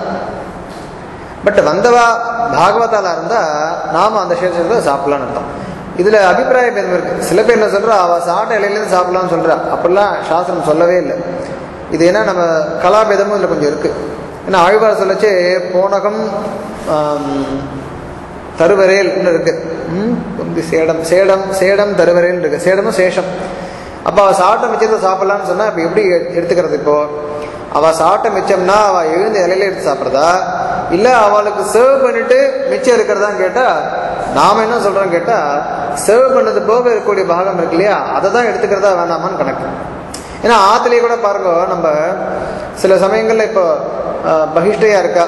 பட் வந்தவா பாகவதால இருந்தா நாம அந்த சேஷத்தை சாப்பிடலாம்னு அர்த்தம் இதுல அபிப்பிராய பேதம் இருக்கு சில பேர் என்ன சொல்றா அவ சாப்பிட்ட இலையிலேருந்து சாப்பிடலாம்னு சொல்றா அப்படிலாம் சாஸ்திரம் சொல்லவே இல்லை இது ஏன்னா நம்ம கலாபேதமும் இதுல கொஞ்சம் இருக்கு ஏன்னா ஆழ்வார் சொல்லச்சு போனகம் ஆம், தருவரேல்னு இருக்கு ம், குந்தி சேடம் சேடம் சேடம் தருவரேல் இருக்கு சேடமும் சேஷம் அப்போ அவள் சாப்பிட்ட மிச்சத்தை சாப்பிடலாம்னு சொன்னா இப்போ எப்படி எ- எடுத்துக்கிறது இப்போ அவள் சாப்பிட்ட மிச்சம்னா அவள் எழுந்த இலையில எடுத்து சாப்பிட்றதா இல்லை அவளுக்கு சர்வ் பண்ணிட்டு மிச்சம் இருக்கிறதான்னு கேட்டால் நாம என்ன சொல்றோம் கேட்டால் சர்வ் பண்ணது போக இருக்கக்கூடிய பாகம் இருக்கு இல்லையா அதை தான் எடுத்துக்கிறதா வேணாமான்னு கணக்கு ஏன்னா ஆத்துலேயே கூட பாருங்க நம்ம சில சமயங்கள்ல இப்போ அஹ், பகிஷ்டையா இருக்கா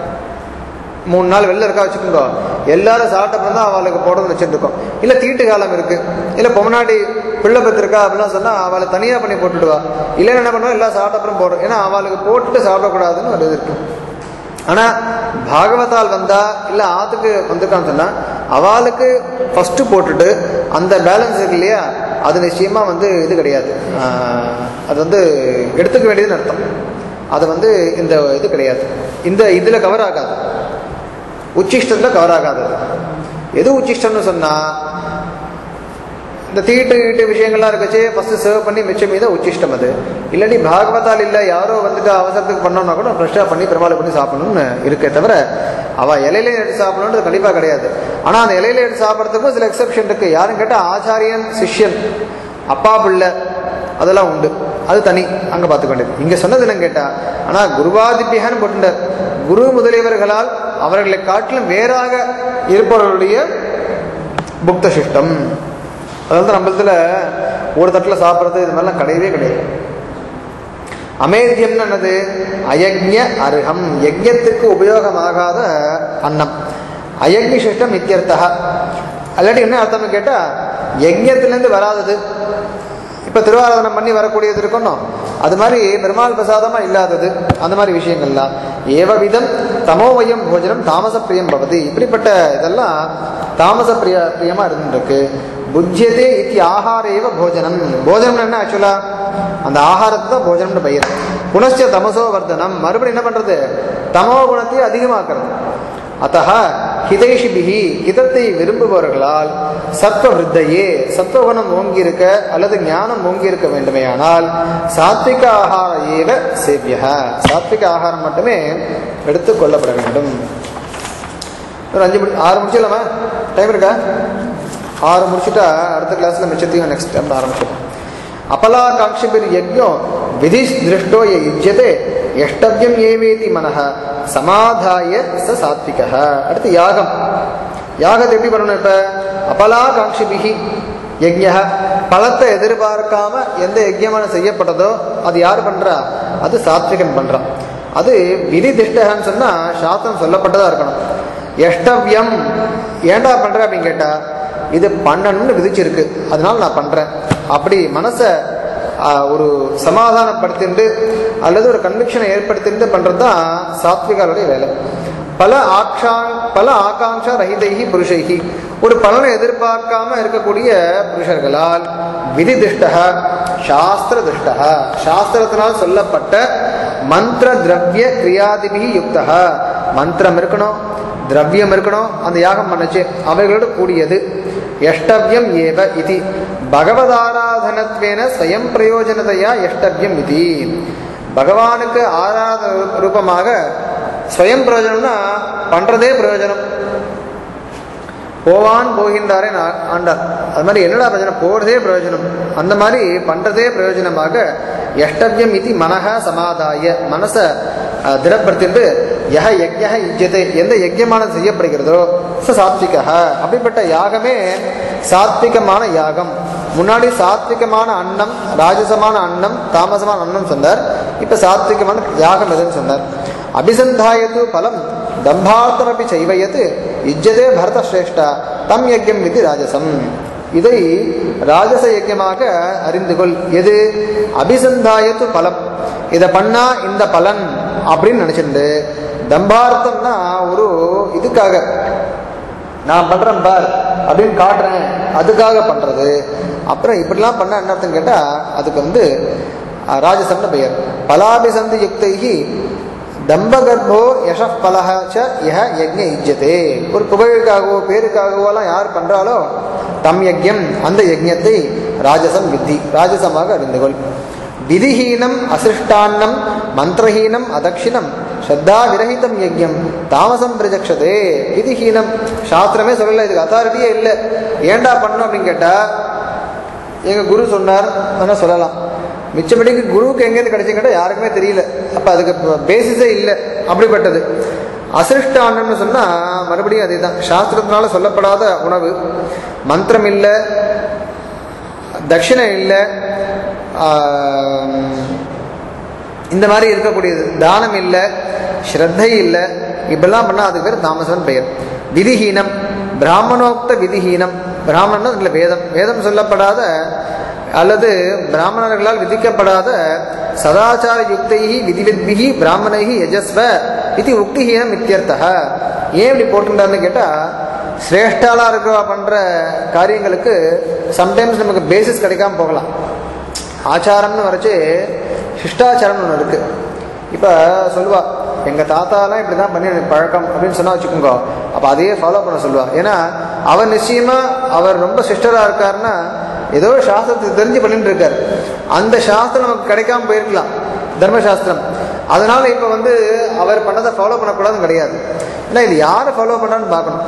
மூணு நாள் வெளில இருக்கா வச்சுக்கோங்க எல்லாரும் சாப்பிட்டப்பறம் தான் அவளுக்கு போடணும்னு வச்சுருக்கோம் இல்லை தீட்டு காலம் இருக்கு இல்லை பொம்மநாடி பிள்ளை பத்திருக்கா அப்படிலாம் சொன்னால் அவளை தனியாக பண்ணி போட்டுடுவா இல்லைன்னு என்ன பண்ணுவா எல்லாம் சாப்பிட்டப்புறம் போடும் ஏன்னா அவளுக்கு போட்டுட்டு சாப்பிடக்கூடாதுன்னு ஒரு இது இருக்கு ஆனால் பாகவதால் வந்தா இல்லை ஆத்துக்கு வந்திருக்கான்னு சொன்னா அவளுக்கு ஃபர்ஸ்ட் போட்டுட்டு அந்த பேலன்ஸ் இருக்கு இல்லையா அது நிச்சயமா வந்து இது கிடையாது ஆஹ், அது வந்து எடுத்துக்க வேண்டியதுன்னு அர்த்தம் அது வந்து இந்த இது கிடையாது இந்த இதில் கவர் ஆகாது உச்சிஷ்டத்தில் கவர் ஆகாது அது. எது உச்சிஷ்டம்னு சொன்னா இந்த தீட்டு ஈட்டு விஷயங்கள்லாம் இருக்கச்சு ஃபர்ஸ்ட் சர்வ் பண்ணி மிச்சம் மீத உச்சிஷ்டம் அது இல்லாட்டி பாகவதால் இல்லை யாரோ வந்துட்டு அவசரத்துக்கு பண்ணோம்னா கூட ஃப்ரெஷ்ஷாக பண்ணி பெருமாள் பண்ணி சாப்பிடணும்னு இருக்கே தவிர அவள் இலையில எடுத்து சாப்பிடணுன்றது கண்டிப்பாக கிடையாது ஆனால் அந்த இலையில எடுத்து சாப்பிட்றதுக்கும் சில எக்ஸப்ஷன் இருக்கு யாரும் கேட்டால் ஆச்சாரியன் சிஷ்யன் அப்பா பிள்ளை அதெல்லாம் உண்டு அது தனி அங்கே பார்த்துக்க வேண்டியது இங்கே சொன்னது என்னன்னு கேட்டால் ஆனால் குருவாதிபியகன்னு போட்டுட்டார் குரு முதலியவர்களால் அவர்களை காட்டிலும் வேறாக இருப்பவர்களுடைய புக்த சிஷ்டம் அதாவது நம்மளதுல ஒரு தட்டில் சாப்பிட்றது இது மாதிரிலாம் கிடையவே கிடையாது அமேத்தியம்னு என்னது அயக்ஞ அருகம் யஜ்ஞத்துக்கு உபயோகமாகாத அன்னம் அயக்ஞ சிஷ்டம் நித்தியர்த்தா அல்லாட்டி என்ன அர்த்தம்னு கேட்டால் யஜ்ஞத்துலேருந்து வராதது இப்போ திருவாராதனம் பண்ணி வரக்கூடியது இருக்கணும் அது மாதிரி பெருமாள் பிரசாதமாக இல்லாதது அந்த மாதிரி விஷயங்கள்லாம் ஏவவிதம் தமோவயம் போஜனம் தாமச பிரியம் பவதி இப்படிப்பட்ட இதெல்லாம் தாமச பிரிய பிரியமாக இருந்துருக்கு புஜ்யதே இத்தி ஆகாரேவ போஜனம் போஜனம் என்ன ஆக்சுவலா அந்த ஆகாரத்தை தான் போஜனம்னு பெயர் புனச்ச தமசோ வர்தனம் மறுபடியும் என்ன பண்றது தமோ குணத்தை அதிகமாக்குறது அத்தः ஹிதைஷிபிகி ஹிதத்தை விரும்புபவர்களால் சத்வ விருத்தையே சத்வகுணம் ஓங்கி இருக்க அல்லது ஞானம் ஓங்கி இருக்க வேண்டுமேயானால் சாத்விக ஆகார ஏவ சேவிய சாத்விக ஆகாரம் மட்டுமே எடுத்துக் கொள்ளப்பட வேண்டும் ஒரு அஞ்சு மணி ஆறு முடிச்சிடலாமா டைம் இருக்கா ஆறு முடிச்சுட்டா அடுத்த கிளாஸ்ல மிச்சத்தையும் நெக்ஸ்ட் டைம் ஆரம்பிச்சிடலாம் அபலாகாட்சிபிர் யஜ்ஞோ விதி திருஷ்டோ ய யுஜ்யதே எஷ்டவியம் ஏவேதி மனஹ சமாதாய ச சாத்விக அடுத்து யாகம் யாகத்தை எப்படி பண்ணணும் இப்ப அபலாகாட்சிபிகி யஜ்ய பலத்தை எதிர்பார்க்காம எந்த யஜ்யமான செய்யப்பட்டதோ அது யார் பண்றா அது சாத்விகன் பண்றான் அது விதி திஷ்டகன்னு சொன்னா சாஸ்திரம் சொல்லப்பட்டதா இருக்கணும் எஷ்டவியம் ஏன்டா பண்ற அப்படின்னு கேட்டா இது பண்ணணும்னு விதிச்சிருக்கு அதனால நான் பண்றேன் அப்படி மனசை ஆஹ், ஒரு சமாதானப்படுத்திட்டு அல்லது ஒரு கன்விக்ஷனை ஏற்படுத்திட்டு பண்றது தான் சாத்விகாருடைய வேலை பல ஆக்ஷா பல ஆகாங்ஷா ரஹிதைகி புருஷைகி ஒரு பலனை எதிர்பார்க்காம இருக்கக்கூடிய புருஷர்களால் விதி திஷ்டக சாஸ்திர திஷ்டக சாஸ்திரத்தினால் சொல்லப்பட்ட மந்திர திரவிய கிரியாதிபிகி யுக்தக மந்திரம் இருக்கணும் திரவியம் இருக்கணும் அந்த யாகம் பண்ணுச்சு அவைகளோடு கூடியது எஷ்டவியம் ஏவ இது பகவதாராதனத்வேன ஸ்வயம் பிரயோஜனதையா எஷ்டவியம் இது பகவானுக்கு ஆராத ரூபமாக ஸ்வயம் பிரயோஜனம்னா பண்றதே பிரயோஜனம் போவான் போகின்றாரே நா- ஆண்டார் அது மாதிரி என்னடா பிரயோஜனம் போறதே பிரயோஜனம் அந்த மாதிரி பண்றதே பிரயோஜனமாக எஷ்டவியம் இது மனக சமாதாய மனசை அஹ், திடப்படுத்திட்டு யஹ யஜ்ய யுஜ்யத்தை எந்த யஜ்யமானது செய்யப்படுகிறதோ ச சாத்விக அப்படிப்பட்ட யாகமே சாத்விகமான யாகம் முன்னாடி சாத்விகமான அன்னம் ராஜசமான அன்னம் தாமசமான அன்னம் சொன்னார் இப்ப சாத்விகமான யாகம் எதுன்னு சொன்னார் அபிசந்தாயத்து பலம் தம்பார்த்தமபி செய்வயத் இஜ்ஜதே பரத சிரேஷ்டா தம் யஜ்யம் விதி ராஜசம் இதை ராஜச யஜ்யமாக அறிந்து கொள் எது அபிசந்தாயத்து பலம் இதை பண்ணா இந்த பலன் அப்படின்னு நினைச்சிருந்து தம்பார்த்தம்னா ஒரு இதுக்காக நான் பண்றேன் பார் அப்படின்னு காட்டுறேன் அதுக்காக பண்றது அப்புறம் இப்படிலாம் பண்ண என்ன அர்த்தம் கேட்டா அதுக்கு வந்து அஹ், ராஜசம்னு பெயர் பலாபிசந்தி யுக்தைகி தம்பகர்ப்போ யஷப் பலஹ ச யஹ யஜ்ஞ இஜ்ஜதே ஒரு புகழுக்காகவோ பேருக்காகவோ எல்லாம் யார் பண்றாலோ தம் யஜ்யம் அந்த யஜ்ஞத்தை ராஜசம் வித்தி ராஜசமாக அறிந்து கொள் விதிஹீனம் அசிஷ்டான்னம் மந்திரஹீனம் அதக்ஷிணம் ஸ்ரத்தா விரகிதம் யஜ்யம் தாமசம் பிரஜக்ஷதே விதிஹீனம் சாஸ்திரமே சொல்லல இதுக்கு அத்தாரிட்டியே இல்லை ஏன்டா பண்ணணும் அப்படின்னு கேட்டா எங்க குரு சொன்னார் வேணா சொல்லலாம் மிச்சபடிக்கு குருவுக்கு எங்கேருந்து கிடைச்சுன்னு கேட்டா யாருக்குமே தெரியல அப்ப அதுக்கு பேசிஸே இல்லை அப்படிப்பட்டது அசிருஷ்டானம்னு சொன்னா மறுபடியும் அதே தான் சாஸ்திரத்தினால சொல்லப்படாத உணவு மந்திரம் இல்லை தட்சிணை இல்லை இந்த மாதிரி இருக்கக்கூடியது தானம் இல்லை ஸ்ரத்தை இல்லை இப்படிலாம் பண்ணால் அதுக்கு பேர் தாமசன் பெயர் விதிஹீனம் பிராமணோக்த விதிஹீனம் பிராமணன் இதில் வேதம் வேதம் சொல்லப்படாத அல்லது பிராமணர்களால் விதிக்கப்படாத சதாச்சார யுக்தைஹி விதிவித்பிஹி பிராமணைஹி யஜஸ்வ இது உக்திஹீனம் இத்தியர்த்தக ஏன் இப்படி போட்டுட்டான்னு கேட்டால் சிரேஷ்டாலாக இருக்கிறவா பண்ணுற காரியங்களுக்கு சம்டைம்ஸ் நமக்கு பேசிஸ் கிடைக்காம போகலாம் ஆச்சாரம்னு வரைச்சு சிஷ்டாச்சாரம்னு ஒன்று இருக்கு இப்போ சொல்லுவா எங்கள் தாத்தாலாம் இப்படி தான் பண்ணி எனக்கு பழக்கம் அப்படின்னு சொன்னா வச்சுக்கோங்க அப்போ அதையே ஃபாலோ பண்ண சொல்லுவா ஏன்னா அவர் நிச்சயமா அவர் ரொம்ப சிஸ்டராக இருக்காருன்னா ஏதோ ஒரு சாஸ்திரத்தை தெரிஞ்சு பண்ணிட்டு இருக்காரு அந்த சாஸ்திரம் நமக்கு கிடைக்காம போயிருக்கலாம் தர்மசாஸ்திரம் அதனால இப்போ வந்து அவர் பண்ணதை ஃபாலோ பண்ணக்கூடாதுன்னு கிடையாது ஏன்னா இது யாரை ஃபாலோ பண்ணான்னு பார்க்கணும்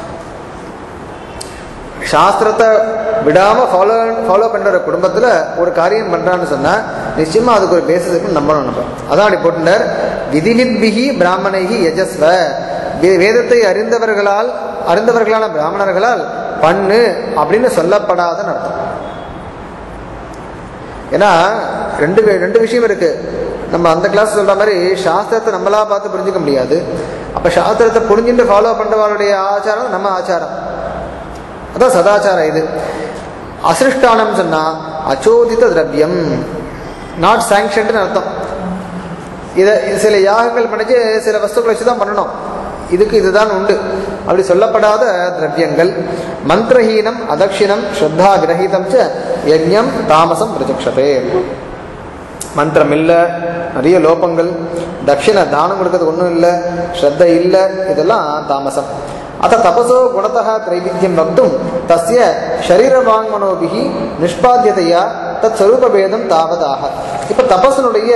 சாஸ்திரத்தை விடாம ஃபாலோ ஃபாலோ பண்ற ஒரு குடும்பத்துல ஒரு காரியம் பண்றான்னு சொன்னா நிச்சயமா அதுக்கு ஒரு பேசிஸ் இருக்குன்னு நம்பணும் நம்ம அதான் அப்படி போட்டுனர் விதிவித்பிகி பிராமணைகி யஜஸ்வ வே- வேதத்தை அறிந்தவர்களால் அறிந்தவர்களான பிராமணர்களால் பண்ணு அப்படின்னு சொல்லப்படாதன்னு அர்த்தம் ஏன்னா ரெண்டு வி- ரெண்டு விஷயம் இருக்கு நம்ம அந்த கிளாஸ் சொல்ற மாதிரி சாஸ்திரத்தை நம்மளா பார்த்து புரிஞ்சுக்க முடியாது அப்ப சாஸ்திரத்தை புரிஞ்சுட்டு ஃபாலோ பண்றவங்களுடைய ஆச்சாரம் நம்ம ஆச்சாரம் அதான் சதாச்சாரம் இது அசிருஷ்டானம் சொன்னா அச்சோதித திரவியம் நாட் சாங்ஷன்ட்னு அர்த்தம் இதை சில யாகங்கள் பண்ணிச்சு சில வஸ்துக்களை வச்சு தான் பண்ணணும் இதுக்கு இதுதான் உண்டு அப்படி சொல்லப்படாத திரவியங்கள் மந்திரஹீனம் அதக்ஷிணம் ஸ்ரத்தா விரஹிதம் ச யஜ்ஞம் தாமசம் பிரஜக்ஷதே மந்திரம் இல்லை நிறைய லோபங்கள் தட்சிண தானம் கொடுக்கறது ஒன்றும் இல்லை ஸ்ரத்த இல்லை இதெல்லாம் தாமசம் அத்த தபசோ குணத்தः த்ரைவித்தியம் வக்தும் தஸ்ய சரீரவாங்மனோபிகி நிஷ்பாத்தியதையா தத் ஸ்வரூபபேதம் தாவதாக இப்போ தபசனுடைய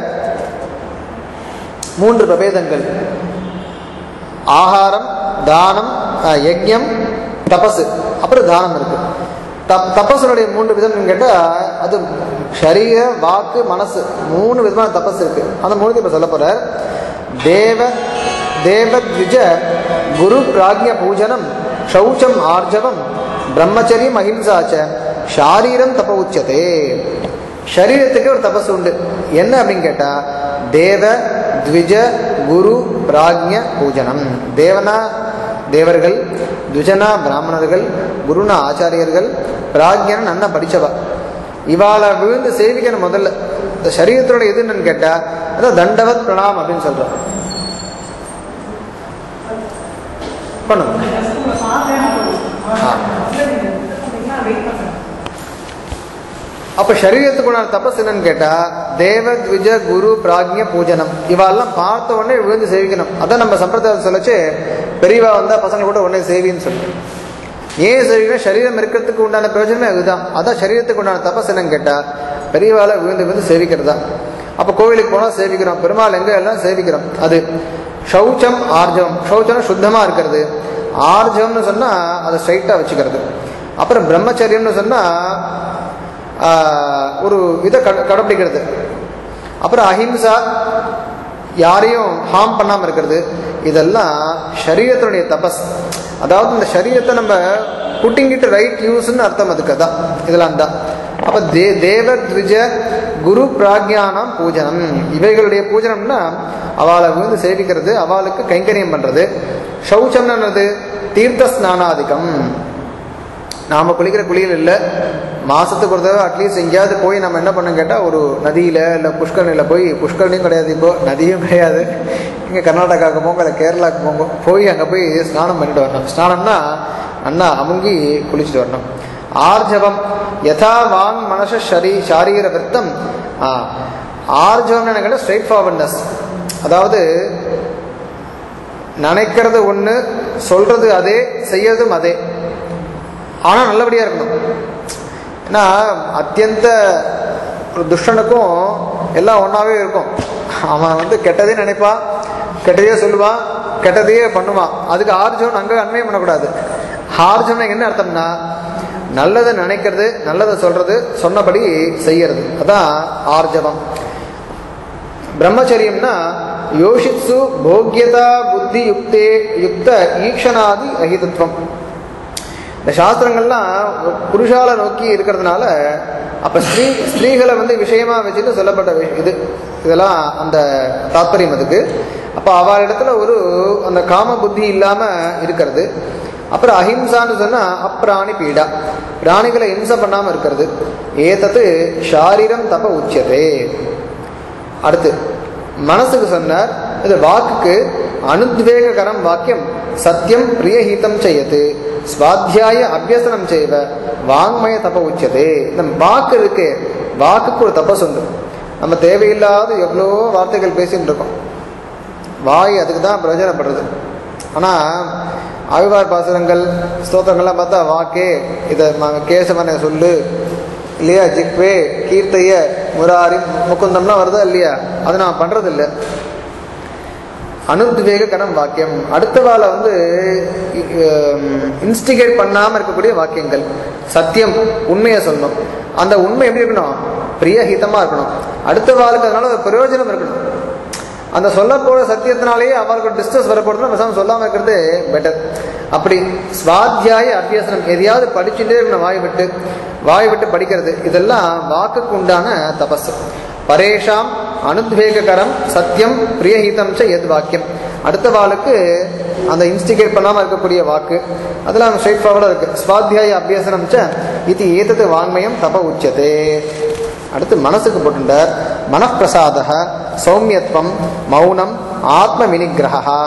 மூன்று பிரபேதங்கள் ஆகாரம் தானம் அஹ், யஜ்ஞம் தபசு அப்புறம் தானம் இருக்கு தப் தபஸுடைய மூன்று விதம் கேட்டால் அது சரீர வாக்கு மனசு மூணு விதமான தபஸ் இருக்கு அந்த மூணு இப்போ சொல்ல போறார் தேவ தேவத்விஜ குரு பிராக்ஞ பூஜனம் சௌச்சம் ஆர்ஜவம் பிரம்மச்சரியம் அஹிம்சாச்ச ஷாரீரம் தப உச்சதே சரீரத்துக்கு ஒரு தபஸ் உண்டு என்ன அப்படின்னு கேட்டா தேவ த்விஜ குரு பிராக்ஞ பூஜனம் தேவனா தேவர்கள் துஜனா பிராமணர்கள் குருனா ஆச்சாரியர்கள் பிராக்ஞன நன்னா படிச்சவா இவாளை விழுந்து சேவிக்கணும் முதல்ல இந்த சரீரத்தோட எது என்னன்னு கேட்டா அதான் தண்டவத் பிரணாம் அப்படின்னு சொல்றோம் பண்ணுங்க ஆ. அப்ப சரீரத்துக்குண்டான தபஸ் என்னன்னு கேட்டா தேவ த்விஜ குரு பிராக்ஞ பூஜனம் இவாளெல்லாம் பார்த்த உடனே விழுந்து சேவிக்கணும் அதான் நம்ம சம்பிரதாயத்தை சொல்லச்சு பெரியவா வந்தா பசங்க கூட உடனே சேவின்னு சொல்லணும் ஏன் சேவிக்கணும் சரீரம் இருக்கிறதுக்கு உண்டான பிரயோஜனமே அதுதான் அதான் சரீரத்துக்கு உண்டான தபஸ் என்னன்னு கேட்டா பெரியவாளை விழுந்து விழுந்து சேவிக்கிறதா அப்ப கோவிலுக்கு போனா சேவிக்கிறோம் பெருமாள் எங்க எல்லாம் சேவிக்கிறோம் அது சௌச்சம் ஆர்ஜவம் சௌச்சம் சுத்தமா இருக்கிறது ஆர்ஜவம்னு சொன்னா அதை ஸ்ட்ரைட்டா வச்சுக்கிறது அப்புறம் பிரம்மச்சரியம்னு சொன்னா ஆஹ், ஒரு இதை கட கடைப்பிடிக்கிறது அப்புறம் அஹிம்சா யாரையும் ஹார்ம் பண்ணாமல் இருக்கிறது இதெல்லாம் சரீரத்தினுடைய தபஸ் அதாவது இந்த சரீரத்தை நம்ம புட்டிங் இட் ரைட் யூஸ்ன்னு அர்த்தம் அதுக்கு தான் இதெல்லாம் தான் அப்போ தே தேவ த்விஜ குரு பிராக்யானம் பூஜனம் இவைகளுடைய பூஜனம்னா அவளை வந்து சேவிக்கிறது அவளுக்கு கைங்கரியம் பண்ணுறது சௌச்சம்னு என்னது தீர்த்த ஸ்நானாதிகம் நாம குளிக்கிற குளியல் இல்லை மாசத்துக்கு ஒரு தடவை அட்லீஸ்ட் எங்கேயாவது போய் நம்ம என்ன பண்ணோம் கேட்டால் ஒரு நதியில் இல்லை புஷ்கரணியில் போய் புஷ்கரணியும் கிடையாது இப்போ நதியும் கிடையாது இங்கே கர்நாடகாவுக்கு போங்க இல்லை கேரளாவுக்கு போங்க போய் அங்கே போய் ஸ்நானம் பண்ணிட்டு வரணும் ஸ்நானம்னா அண்ணா அமுங்கி குளிச்சுட்டு வரணும் ஆர்ஜவம் யதா வாங் மனச ஷரீ சாரீர விருத்தம் ஆ, ஆர்ஜவம்னு என்ன கேட்டால் ஸ்ட்ரைட் ஃபார்வர்ட்னஸ் அதாவது நினைக்கிறது ஒன்று சொல்றது அதே செய்யறதும் அதே ஆனால் நல்லபடியாக இருக்கணும் ஏன்னா அத்தியந்த ஒரு துஷ்டனுக்கும் எல்லாம் ஒன்றாவே இருக்கும் அவன் வந்து கெட்டதே நினைப்பான் கெட்டதையே சொல்லுவான் கெட்டதையே பண்ணுவான் அதுக்கு ஆர்ஜவன் அங்கே அண்மையம் பண்ணக்கூடாது ஆர்ஜவன் என்ன அர்த்தம்னா நல்லதை நினைக்கிறது நல்லதை சொல்றது சொன்னபடி செய்யறது அதான் ஆர்ஜவம் பிரம்மச்சரியம்னா யோஷித்சு போக்கியதா புத்தி யுக்தே யுக்த ஈக்ஷணாதி ரஹிதத்துவம் இந்த சாஸ்திரங்கள்லாம் புருஷால நோக்கி இருக்கிறதுனால அப்ப ஸ்திரீ ஸ்திரீகளை வந்து விஷயமா வச்சுட்டு சொல்லப்பட்ட விஷ- இது இதெல்லாம் அந்த தாத்பரியம் அதுக்கு அப்ப அவள் இடத்துல ஒரு அந்த காம புத்தி இல்லாம இருக்கிறது அப்புறம் அஹிம்சான்னு சொன்னா அப்பிராணி பீடா பிராணிகளை இம்சை பண்ணாம இருக்கிறது ஏதத்து ஷாரீரம் தப உச்சதே அடுத்து மனசுக்கு சொன்னார் இது வாக்குக்கு அனுத்வேககரம் வாக்கியம் சத்தியம் பிரியஹீதம் செய்யது ஸ்வாத்தியாய அபியசனம் செய்வ வாங்மய தப உச்சதே இந்த வாக்கு இருக்கு வாக்குக்கு ஒரு தபஸ் உண்டு நம்ம தேவையில்லாத எவ்வளோ வார்த்தைகள் பேசிட்டு இருக்கோம் வாய் அதுக்கு தான் பிரயோஜனப்படுறது ஆனால் ஆழ்வார் பாசுரங்கள் ஸ்தோத்திரங்கள்லாம் பார்த்தா வாக்கே இதை ம- கேசவனை சொல்லு இல்லையா ஜிக்வே கீர்த்தைய முராரி முகுந்தம்லாம் வருதா இல்லையா அதை நான் பண்றது இல்லை அனுத்வேக கணம் வாக்கியம் அடுத்த வாழை வந்து இன்ஸ்டிகேட் பண்ணாமல் இருக்கக்கூடிய வாக்கியங்கள் சத்தியம் உண்மையை சொல்லணும் அந்த உண்மை எப்படி இருக்கணும் பிரியஹிதமாக இருக்கணும் அடுத்த வாளுக்கு அதனால ஒரு பிரயோஜனம் இருக்கணும் அந்த சொல்ல போற சத்தியத்தினாலேயே அவருக்கு டிஸ்டர்ஸ் வரப்போறது நம்ம சொல்லாம இருக்கிறது பெட்டர் அப்படி ஸ்வாத்தியாய அபியாசனம் எதையாவது படிச்சுட்டே இருக்கணும் வாய் விட்டு வாய் விட்டு படிக்கிறது இதெல்லாம் வாக்குக்கு உண்டான தபஸ் பரேஷாம் அனுத்வேககரம் சத்தியம் பிரியஹிதம் ச எத் வாக்கியம் அடுத்த வாளுக்கு அந்த இன்ஸ்டிகேட் பண்ணாம இருக்கக்கூடிய வாக்கு அதெல்லாம் ஸ்ட்ரைட் ஃபார்வர்டாக இருக்கு ஸ்வாத்தியாய அபியாசனம் ச இது ஏதது வாங்மயம் தப உச்சதே அடுத்து மனசுக்கு போட்டுட்டார் மனப்பிரசாத சௌமியத்துவம் மௌனம் ஆத்ம வினிகிரகா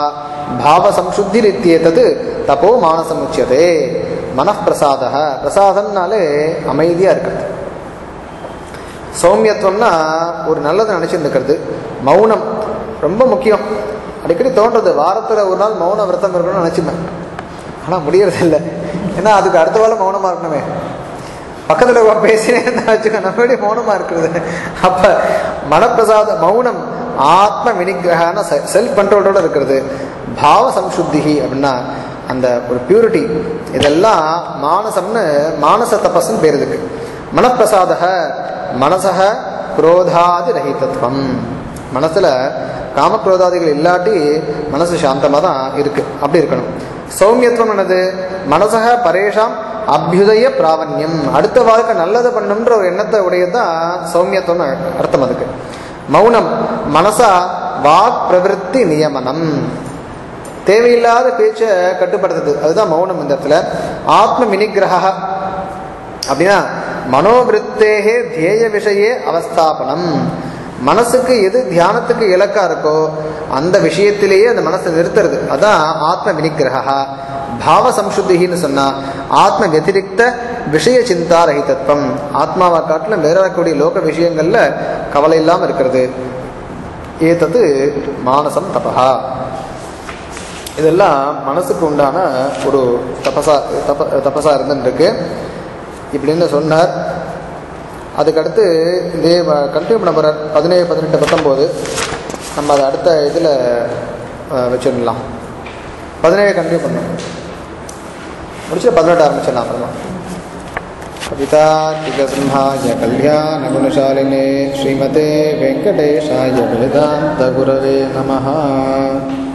பாவசம்சுத்திரித்தியேதது தப்போ மானசம் உச்சியதே மனப்பிரசாத பிரசாதம்னாலே அமைதியாக இருக்கிறது சௌமியத்துவம்னா ஒரு நல்லதை நினச்சிட்டு இருக்கிறது மௌனம் ரொம்ப முக்கியம் அடிக்கடி தோன்றது வாரத்தில் ஒரு நாள் மௌன விரதம் இருக்கணும்னு நினச்சிப்பேன் ஆனால் முடியறது இல்லை ஏன்னா அதுக்கு அடுத்த வேலை மௌனமாக இருக்கணுமே பக்கத்தில் பேசினே இருந்தா வச்சுக்கோ நம்மளுடைய மௌனமாக இருக்கிறது அப்போ மனப்பிரசாத மௌனம் ஆத்ம வினிகிரகான செல்ஃப் கண்ட்ரோலோட இருக்கிறது பாவ சம்சுத்தி அப்படின்னா அந்த ஒரு பியூரிட்டி இதெல்லாம் மானசம்னு மானச தபஸ்ன்னு பேர் இதுக்கு மனப்பிரசாதக மனசக குரோதாதி ரஹிதத்துவம் மனசில் காமக்ரோதாதிகள் இல்லாட்டி மனசு சாந்தமாக தான் இருக்கு அப்படி இருக்கணும் சௌமியத்துவம் என்னது மனசக பரேஷாம் அபியுதய பிராவண்யம் அடுத்த வாழ்க்கை நல்லது பண்ணுன்ற ஒரு எண்ணத்தை உடையதுதான் சௌமியத்துவம் அர்த்தம் அதுக்கு மௌனம் மனசா வாக் பிரவிற்த்தி நியமனம் தேவையில்லாத பேச்சை கட்டுப்படுத்துது அதுதான் மௌனம் இந்த இடத்துல ஆத்ம வினிகிரக அப்படின்னா மனோவிருத்தேகே தியேய விஷயே அவஸ்தாபனம் மனசுக்கு எது தியானத்துக்கு இலக்கா இருக்கோ அந்த விஷயத்திலேயே அந்த மனசை நிறுத்துறது அதான் ஆத்ம வினிகிரகா பாவ சம்சுத்தின்னு சொன்னா ஆத்ம வத்திரிக்த விஷய சிந்தா ரஹிதத்துவம் ஆத்மாவை காட்டிலும் வேற இருக்கக்கூடிய லோக விஷயங்கள்ல கவலை இல்லாமல் இருக்கிறது ஏதது மானசம் தபா இதெல்லாம் மனசுக்கு உண்டான ஒரு தபசா தப தபசா இருந்துருக்கு இப்படின்னு சொன்னார் அதுக்கடுத்து இதே கண்டினியூ பண்ண போகிறார் பதினேழு பதினெட்டு பத்தொம்போது நம்ம அதை அடுத்த இதில் வச்சிடலாம் பதினேழு கண்டினியூ பண்ணோம் முடிச்சு பதினெட்டு ஆரம்பிச்சிடலாம் அப்புறமா कवितार्किकसिंहाय कल्याणगुणशालिने श्रीमते वेङ्कटेशाय वेदान्तगुरवे नमः